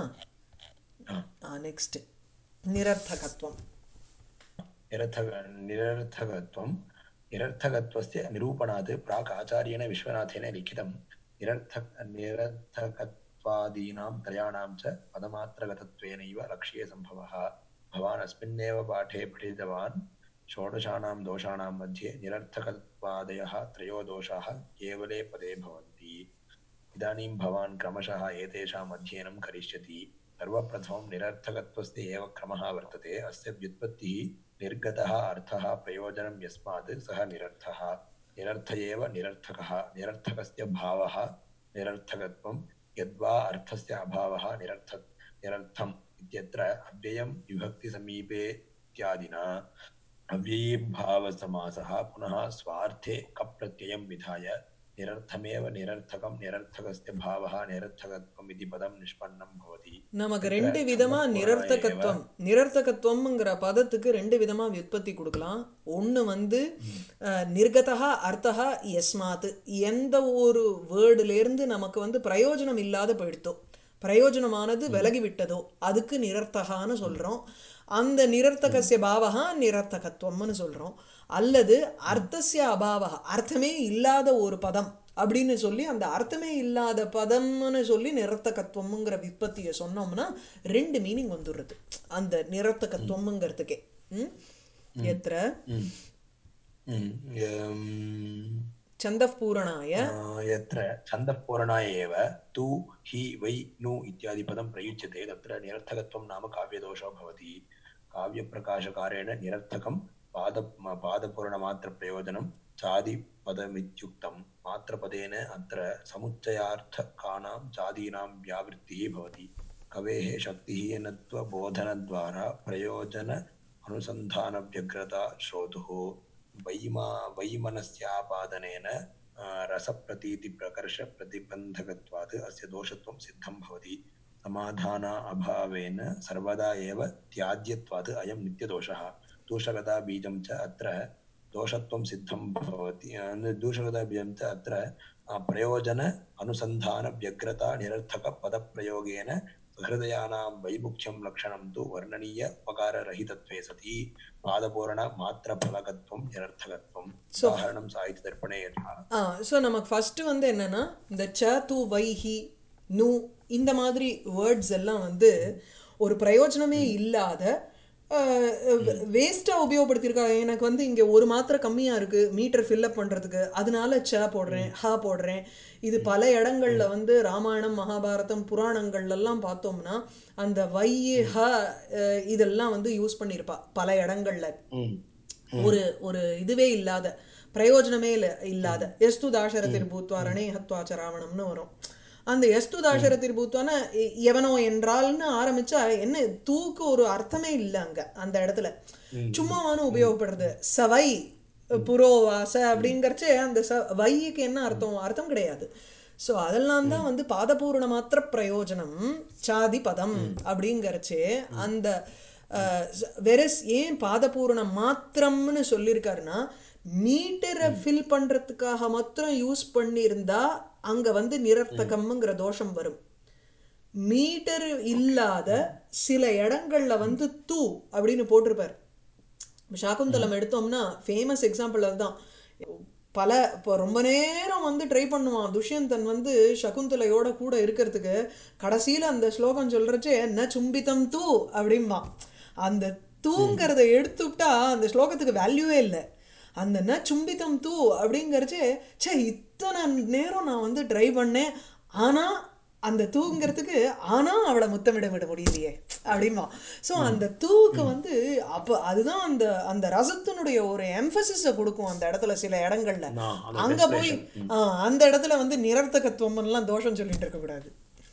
ஆ நெக்ஸ்ட் நிரர்த்தகத்துவம் निरर्थक निरर्थकत्वं निरर्थकत्वस्य निरूपणात् प्राक् आचार्येण विश्वनाथेन लिखितं निरर्थक निरर्थकत्वादीनां त्रयाणां च पदमात्रगतत्वेनैव लक्ष्ये सम्भवः भवान् अस्मिन्नेव पाठे पठितवान् षोडशानां दोषाणां मध्ये निरर्थकत्वादयः त्रयो दोषाः केवले पदे भवन्ति इदानीं भवान् क्रमशः एतेषाम् अध्ययनं करिष्यति सर्वप्रथमं निरर्थकत्वस्य एव क्रमः वर्तते अस्य व्युत्पत्तिः निर्गतः अर्थः प्रयोजनं यस्मात् सः निरर्थः निरर्थ एव निरर्थकः निरर्थकस्य भावः निरर्थकत्वं यद्वा अर्थस्य अभावः निरर्थ निरर्थम् इत्यत्र अव्ययं विभक्तिसमीपे इत्यादिना अव्ययीभावसमासः पुनः स्वार्थे कप्रत्ययं विधाय निरर्थमेव निरर्थकं निरर्थकस्य भावः निरर्थकत्वम् इति पदं निष्पन्नं भवति நமக்கு तत्र ரெண்டு விதமா छन्दःपूरणा एव நிரர்த்தகத்துவம் நிரர்த்தகத்துவம்ங்கிற பதத்துக்கு ரெண்டு விதமா வியுற்பத்தி கொடுக்கலாம் ஒன்று வந்து ம், அஹ், நிர்கதா அர்த்தா யஸ்மாத் எந்த ஒரு வேர்டுலேருந்து நமக்கு வந்து பிரயோஜனம் இல்லாத போயிடுத்தோ பிரயோஜனமானது ம், விலகி விட்டதோ அதுக்கு நிரர்த்தகான்னு ம், சொல்கிறோம் அந்த ம், நிரர்த்தகசிய பாவகா நிரர்த்தகத்துவம்னு சொல்கிறோம் அல்லது ம், அர்த்தசிய அபாவகா அர்த்தமே இல்லாத ஒரு பதம் அப்படின்னு சொல்லி அந்த அர்த்தமே இல்லாத பதம்னு சொல்லி நிரர்த்தகத்துவம்ங்கிற விற்பத்தியை சொன்னோம்னா ரெண்டு மீனிங் வந்துடுறது அந்த ம், நிரர்த்தகத்துவம்ங்கிறதுக்கே ம் ம், எத்திர ம், ம், यम्, சந்தப்பூரணாய आ, यत्र छन्दःपूरणा एव तु हि वै नु इत्यादिपदं प्रयुज्यते तत्र निरर्थकत्वं नाम काव्यदोषो भवति काव्यप्रकाशकारेण निरर्थकं पाद पादपूर्णमात्रप्रयोजनं चादिपदमित्युक्तं मात्रपदेन अत्र समुच्चयार्थकानां चादीनां व्यावृत्तिः भवति कवेः शक्तिः नत्वबोधनद्वारा प्रयोजन अनुसन्धानव्यग्रता श्रोतुः वैमा वैमनस्यापादनेन आ, रसप्रतीतिप्रकर्षप्रतिबन्धकत्वात् अस्य दोषत्वं सिद्धं भवति समाधान अभावेन सर्वदा एव त्याज्यत्वात् अयं नित्यदोषः दूषकताबीजं च अत्र दोषत्वं सिद्धं भवति आ, दूषकताबीजं च अत्र आ, प्रयोजन अनुसन्धानव्यग्रता निरर्थकपदप्रयोगेन हृदयानां वैमुख्यं लक्षणं तु वर्णनीय उपकाररहितत्वे सति पादपूर्णमात्रफलकत्वं निरर्थकत्वम् ஸோ उदाहरणं साहित्यदर्पणे यथा ஆ ஸோ நமக்கு ஃபஸ்ட்டு வந்து என்னென்னா இந்த ச து வைஹி நு இந்த மாதிரி வேர்ட்ஸ் எல்லாம் வந்து ஒரு பிரயோஜனமே ம், இல்லாத ம், வேஸ்ட்டாக உபயோகப்படுத்தியிருக்காங்க எனக்கு வந்து இங்கே ஒரு மாத்திரை கம்மியாக இருக்குது மீட்டர் ஃபில்லப் பண்ணுறதுக்கு அதனால ச போடுறேன் ம், ஹ போடுறேன் இது ம், பல இடங்களில் ம், வந்து ராமாயணம் மகாபாரதம் புராணங்கள்லாம் பார்த்தோம்னா அந்த வை ம், ஹ அஹ், இதெல்லாம் வந்து யூஸ் பண்ணியிருப்பா பல இடங்கள்ல ம், ம், ஒரு ஒரு இதுவே இல்லாத பிரயோஜனமே இல்ல இல்லாத ம், எஸ்து தாசரதிர் ம், பூத்வா ம், ரணே ஹத்வாச்ச ராவணம்னு வரும் அந்த எஸ்து ம், தாசரதிர் பூத்வான எ- எவனோ என்றால்னு ஆரம்பிச்சா என்ன தூக்கு ஒரு அர்த்தமே இல்லை அங்க அந்த இடத்துல ம், சும்மாவானு ம், உபயோகப்படுறது சவை ம், புரோவாச ம், அப்படிங்கறச்சே அந்த ச வைக்கு என்ன ம், அர்த்தம் அர்த்தம் கிடையாது ஸோ அதெல்லாம் தான் ம், வந்து பாதபூர்ண மாத்திர பிரயோஜனம் சாதி பதம் ம், அப்படிங்கறச்சே ம், அந்த ம், வெரஸ் ஏன் பாதபூரணம் மாத்திரம்னு சொல்லியிருக்காருன்னா மீட்டரை ம், ஃபில் பண்ணுறதுக்காக மாத்திரம் யூஸ் பண்ணியிருந்தா அங்கே வந்து ம், நிரர்த்தகம்ங்கிற தோஷம் வரும் மீட்டர் இல்லாத சில இடங்கள்ல வந்து தூ அப்படின்னு போட்டிருப்பார் இப்ப சாகுந்தலம் எடுத்தோம்னா ஃபேமஸ் எக்ஸாம்பிள் அதுதான் பல இப்போ ரொம்ப நேரம் வந்து ட்ரை பண்ணுவான் துஷ்யந்தன் வந்து சகுந்தலையோட கூட இருக்கிறதுக்கு கடைசியில் அந்த ஸ்லோகம் சொல்றச்சே ந சும்பிதம் தூ அப்படிம்பான் அந்த தூங்கிறத எடுத்துவிட்டா அந்த ஸ்லோகத்துக்கு வேல்யூவே இல்லை அந்த ந சும்பிதம் தூ அப்படிங்கிறச்சே ச்சே இத்தனை நேரம் நான் வந்து ட்ரை பண்ணேன் ஆனால் அந்த தூங்கிறதுக்கு ஆனால் அவளை முத்தமிட விட முடியலையே அப்படிம்பா ஸோ அந்த தூக்கு வந்து அப்போ அதுதான் அந்த அந்த ரசத்தினுடைய ஒரு எம்பசிஸை கொடுக்கும் அந்த இடத்துல சில இடங்கள்ல நான் அந்த அங்க போய் desperation. ஆ, அந்த இடத்துல வந்து நிரர்த்தகத்துவம் எல்லாம் தோஷம் சொல்லிட்டு இருக்கக்கூடாது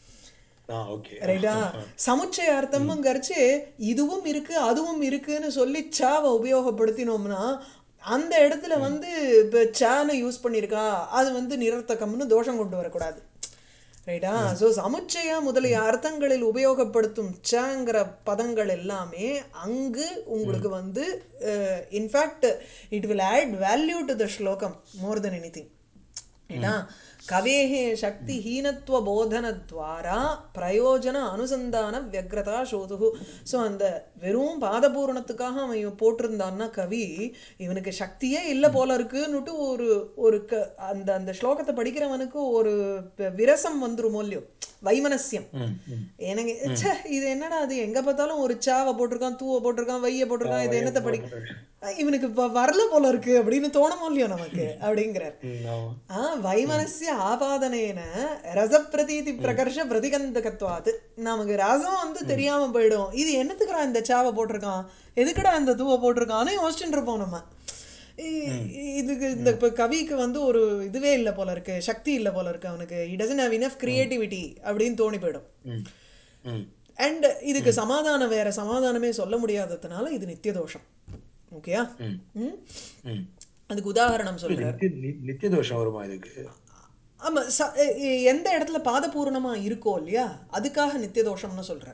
ஆ ஓகே ரைட்டா சமுச்சய அர்த்தம்ங்கிறச்சு இதுவும் இருக்கு அதுவும் இருக்குன்னு சொல்லி சாவை உபயோகப்படுத்தினோம்னா அந்த இடத்துல வந்து இப்போ சானை யூஸ் பண்ணியிருக்கா அது வந்து நிரர்த்தகம்னு தோஷம் கொண்டு வரக்கூடாது ரைட்டா ஸோ சமுச்சய முதலிய அர்த்தங்களில் உபயோகப்படுத்தும் சாங்கிற பதங்கள் எல்லாமே அங்கு உங்களுக்கு வந்து in fact it will add value to the ஸ்லோகம் மோர் தென் எனி திங் ஏன்னா கவேஹே சக்தி ஹீனத்துவ போதனத்வாரா பிரயோஜன அனுசந்தான வியக்ரதா சோதுகு ஸோ அந்த வெறும் பாதபூரணத்துக்காக அவன் இவன் போட்டிருந்தான்னா கவி இவனுக்கு சக்தியே இல்லை போல இருக்குன்னுட்டு ஒரு ஒரு க அந்த அந்த ஸ்லோகத்தை படிக்கிறவனுக்கு ஒரு ப- விரசம் வந்துருமோ இல்லையோ வைமனஸ்யம் ம் ம் எனக்கு ச்சே இது என்னடா அது எங்க பார்த்தாலும் ஒரு சாவை போட்டிருக்கான் தூவை போட்டிருக்கான் வைய போட்டிருக்கான் இது என்னத்தை படி அஹ் இவனுக்கு இப்ப வரல போல இருக்கு அப்படின்னு தோணுமோ இல்லையோ நமக்கு அப்படிங்கிறார் ம் ஆமா ஆ வைமனஸ்ய ஆபாதனேன ரசப்பிரதீதி பிரகர்ஷ பிரதிகந்தகத்வாது நமக்கு ரசம் வந்து தெரியாம போயிடும் இது என்னத்துக்குடா இந்த சாவை போட்டிருக்கான் எதுக்குடா இந்த தூவை போட்டிருக்கான்னு யோசிச்சுட்டு இருப்போம் நம்ம இ- இதுக்கு இந்த இப்போ கவிக்கு வந்து ஒரு இதுவே இல்லை போல இருக்கு சக்தி இல்லை போல இருக்கு அவனுக்கு it doesn't have enough creativity அப்படின்னு தோணி போயிடும் ம் ம் அண்ட் இதுக்கு சமாதானம் வேற சமாதானமே சொல்ல முடியாததுனால இது நித்திய தோஷம் ஓகேயா ம் ம் ம் அதுக்கு உதாரணம் சொல்றார் நித்திய நி- நித்திய தோஷம் வருமா இதுக்கு ஆமா ச- எ- எ- எந்த இடத்துல பாதபூரணமா இருக்கோ இல்லையா அதுக்காக நித்திய தோஷம்னு சொல்றார்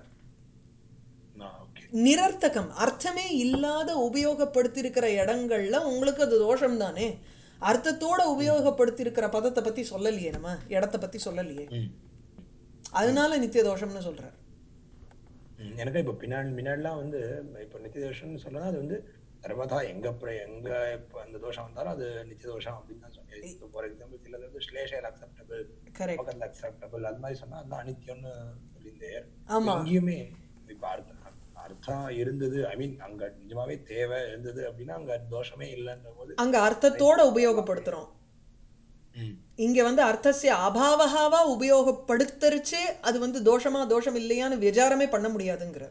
ஆ ஓகே நிரர்த்தகம் அர்த்தமே இல்லாத உபயோகப்படுத்தியிருக்கிற இடங்கள்ல உங்களுக்கு அது தோஷம் தானே அர்த்தத்தோட உபயோகப்படுத்தியிருக்கிற பதத்தை பத்தி சொல்லலையே நம்ம இடத்த பத்தி சொல்லலையே ம் அதனால நித்திய தோஷம்னு சொல்றார் ம், எனக்கு இப்போ பின்னாடி முன்னாடிலாம் வந்து இப்போ நித்திய தோஷம்னு சொல்லலாம் அது வந்து சர்வதா எங்க பிர- எங்க இப்போ அந்த தோஷம் வந்தாலும் அது நித்திய தோஷம் அப்படின்னு தான் சொன்னேன் இப்போ ஃபார் எக்ஸாம்பிள் சிலது வந்து ஸ்லேஷர் அக்செப்டபிள் கரெக்ட் பக்கத்தில் அக்செப்டபிள் அது மாதிரி சொன்னா அது அனித்தியம்னு சொல்லியிருந்தேன் ஆமா எங்கேயுமே இப்போ அர்த்தம் அர்த்தம் இருந்தது ஐ மீன் அங்க நிஜமாவே தேவை இருந்தது அப்படின்னா அங்க தோஷமே இல்லைன்ற போது அங்க அர்த்தத்தோட உபயோகப்படுத்துறோம் ம், இங்க வந்து அர்த்தசிய அபாவகாவா உபயோகப்படுத்தரிச்சே அது வந்து தோஷமா தோஷம் இல்லையான்னு விசாரமே பண்ண முடியாதுங்கிறார்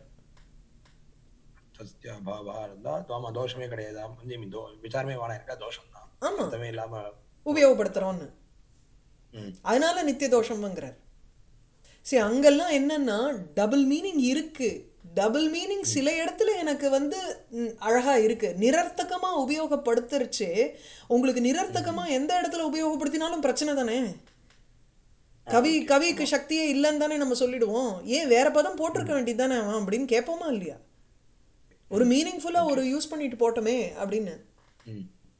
சஸ்திய அபாவா இருந்தா ஆமா தோஷமே கிடையாது வந்து மீன் தோ விசாரமே வேணாம் இருக்கா தோஷம் தான் ஆமா அர்த்தமே இல்லாம உபயோகப்படுத்துறோம்னு ம், அதனால நித்திய தோஷம்ங்கிறார் சரி அங்கெல்லாம் என்னன்னா டபுள் மீனிங் இருக்கு டபுள் மீனிங் சில இடத்துல எனக்கு வந்து ம், அழகா இருக்கு நிரர்த்தகமா உபயோகப்படுத்துருச்சு உங்களுக்கு நிரர்த்தகமா எந்த இடத்துல உபயோகப்படுத்தினாலும் பிரச்சனை தானே கவி கவிக்கு சக்தியே இல்லைன்னு தானே நம்ம சொல்லிடுவோம் ஏன் வேற பதம் போட்டிருக்க வேண்டியது தானே அவன் அப்படின்னு கேட்போமா இல்லையா ஒரு மீனிங்ஃபுல்லா ஒரு யூஸ் பண்ணிட்டு போட்டோமே அப்படின்னு ம்.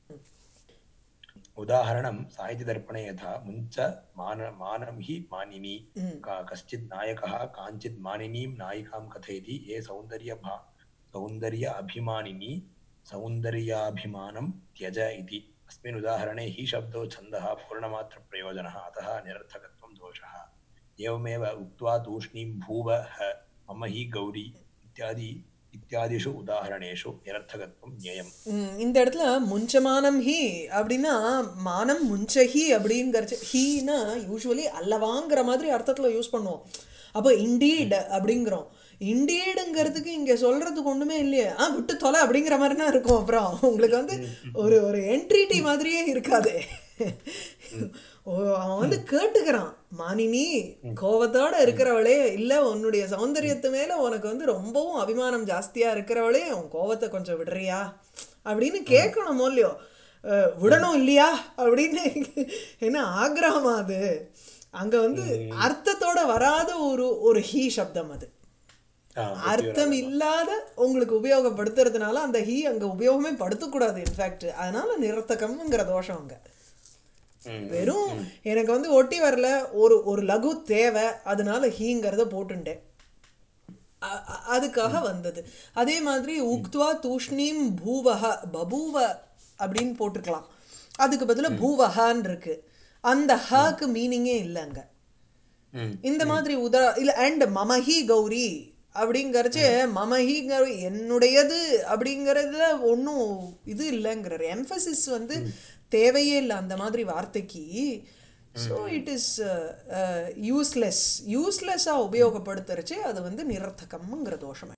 उदाहरणं साहित्यदर्पणे यथा मुञ्च मान मानं हि मानिनी का कश्चित् नायकः काञ्चित् मानिनीं नायिकां कथयति ये सौन्दर्यभा सौन्दर्य अभिमानिनी सौन्दर्याभिमानं त्यज इति अस्मिन् उदाहरणे हि शब्दो छन्दः पूर्णमात्रप्रयोजनः अतः निरर्थकत्वं दोषः एवमेव उक्त्वा तूष्णीं भूव ह मम हि गौरी इत्यादि इत्यादिषु उदाहरणेषु निरर्थकत्वं ज्ञेयम् ம், இந்த இடத்துல முஞ்சமானம் ஹி அப்படின்னா மானம் முஞ்சஹி அப்படிங்கிறச்சு ஹீனா யூஸ்வலி அல்லவாங்கிற மாதிரி அர்த்தத்தில் யூஸ் பண்ணுவோம் அப்போ இண்டீட் அப்படிங்கிறோம் இண்டீடுங்கிறதுக்கு இங்கே சொல்கிறதுக்கு ஒன்றுமே இல்லையே ஆ விட்டு தொலை அப்படிங்கிற மாதிரி தான் இருக்கும் அப்புறம் உங்களுக்கு வந்து ஒரு ஒரு என்ட்ரிட்டி மாதிரியே இருக்காதே ஓ அவன் வந்து கேட்டுக்கிறான் மானினி கோவத்தோட இருக்கிறவளே இல்ல உன்னுடைய சௌந்தரியத்து மேல உனக்கு வந்து ரொம்பவும் அபிமானம் ஜாஸ்தியா இருக்கிறவளே உன் கோவத்தை கொஞ்சம் விடுறியா அப்படின்னு கேட்கணும் இல்லையோ அஹ், விடணும் இல்லையா அப்படின்னு என்ன ஆக்ரகமா அது அங்க வந்து அர்த்தத்தோட வராத ஒரு ஒரு ஹீ சப்தம் அது ஆ, அர்த்தம் இல்லாத உங்களுக்கு உபயோகப்படுத்துறதுனால அந்த ஹீ அங்க உபயோகமே படுத்தக்கூடாது இன்ஃபேக்ட் அதனால நிரர்த்தகம்ங்கிற தோஷம் அங்க வெறும் எனக்கு வந்து ஒட்டி வரல ஒரு ஒரு லகு தேவை அதனால ஹீங்கிறத போட்டுட்டேன் அ- அ- அதுக்காக வந்தது அதே மாதிரி உக்த்வா தூஷ்ணீம் பூவஹ பபூவ அப்படின்னு போட்டிருக்கலாம் அதுக்கு பதிலா பூவஹான்னு இருக்கு அந்த ஹக்கு மீனிங்கே இல்லைங்க ம் இந்த மாதிரி உதா இல்ல அண்ட் மமஹி கௌரி அப்படிங்கறச்சு மமஹி கௌரி என்னுடையது அப்படிங்கறதுல ஒன்றும் இது இல்லைங்கிறார் எம்பசிஸ் வந்து தேவையே இல்லை அந்த மாதிரி வார்த்தைக்கு ஸோ இட் இஸ் யூஸ்லெஸ் யூஸ்லெஸ்ஸாக உபயோகப்படுத்துறச்சு அது வந்து நிரர்த்தகம்ங்கிற தோஷம்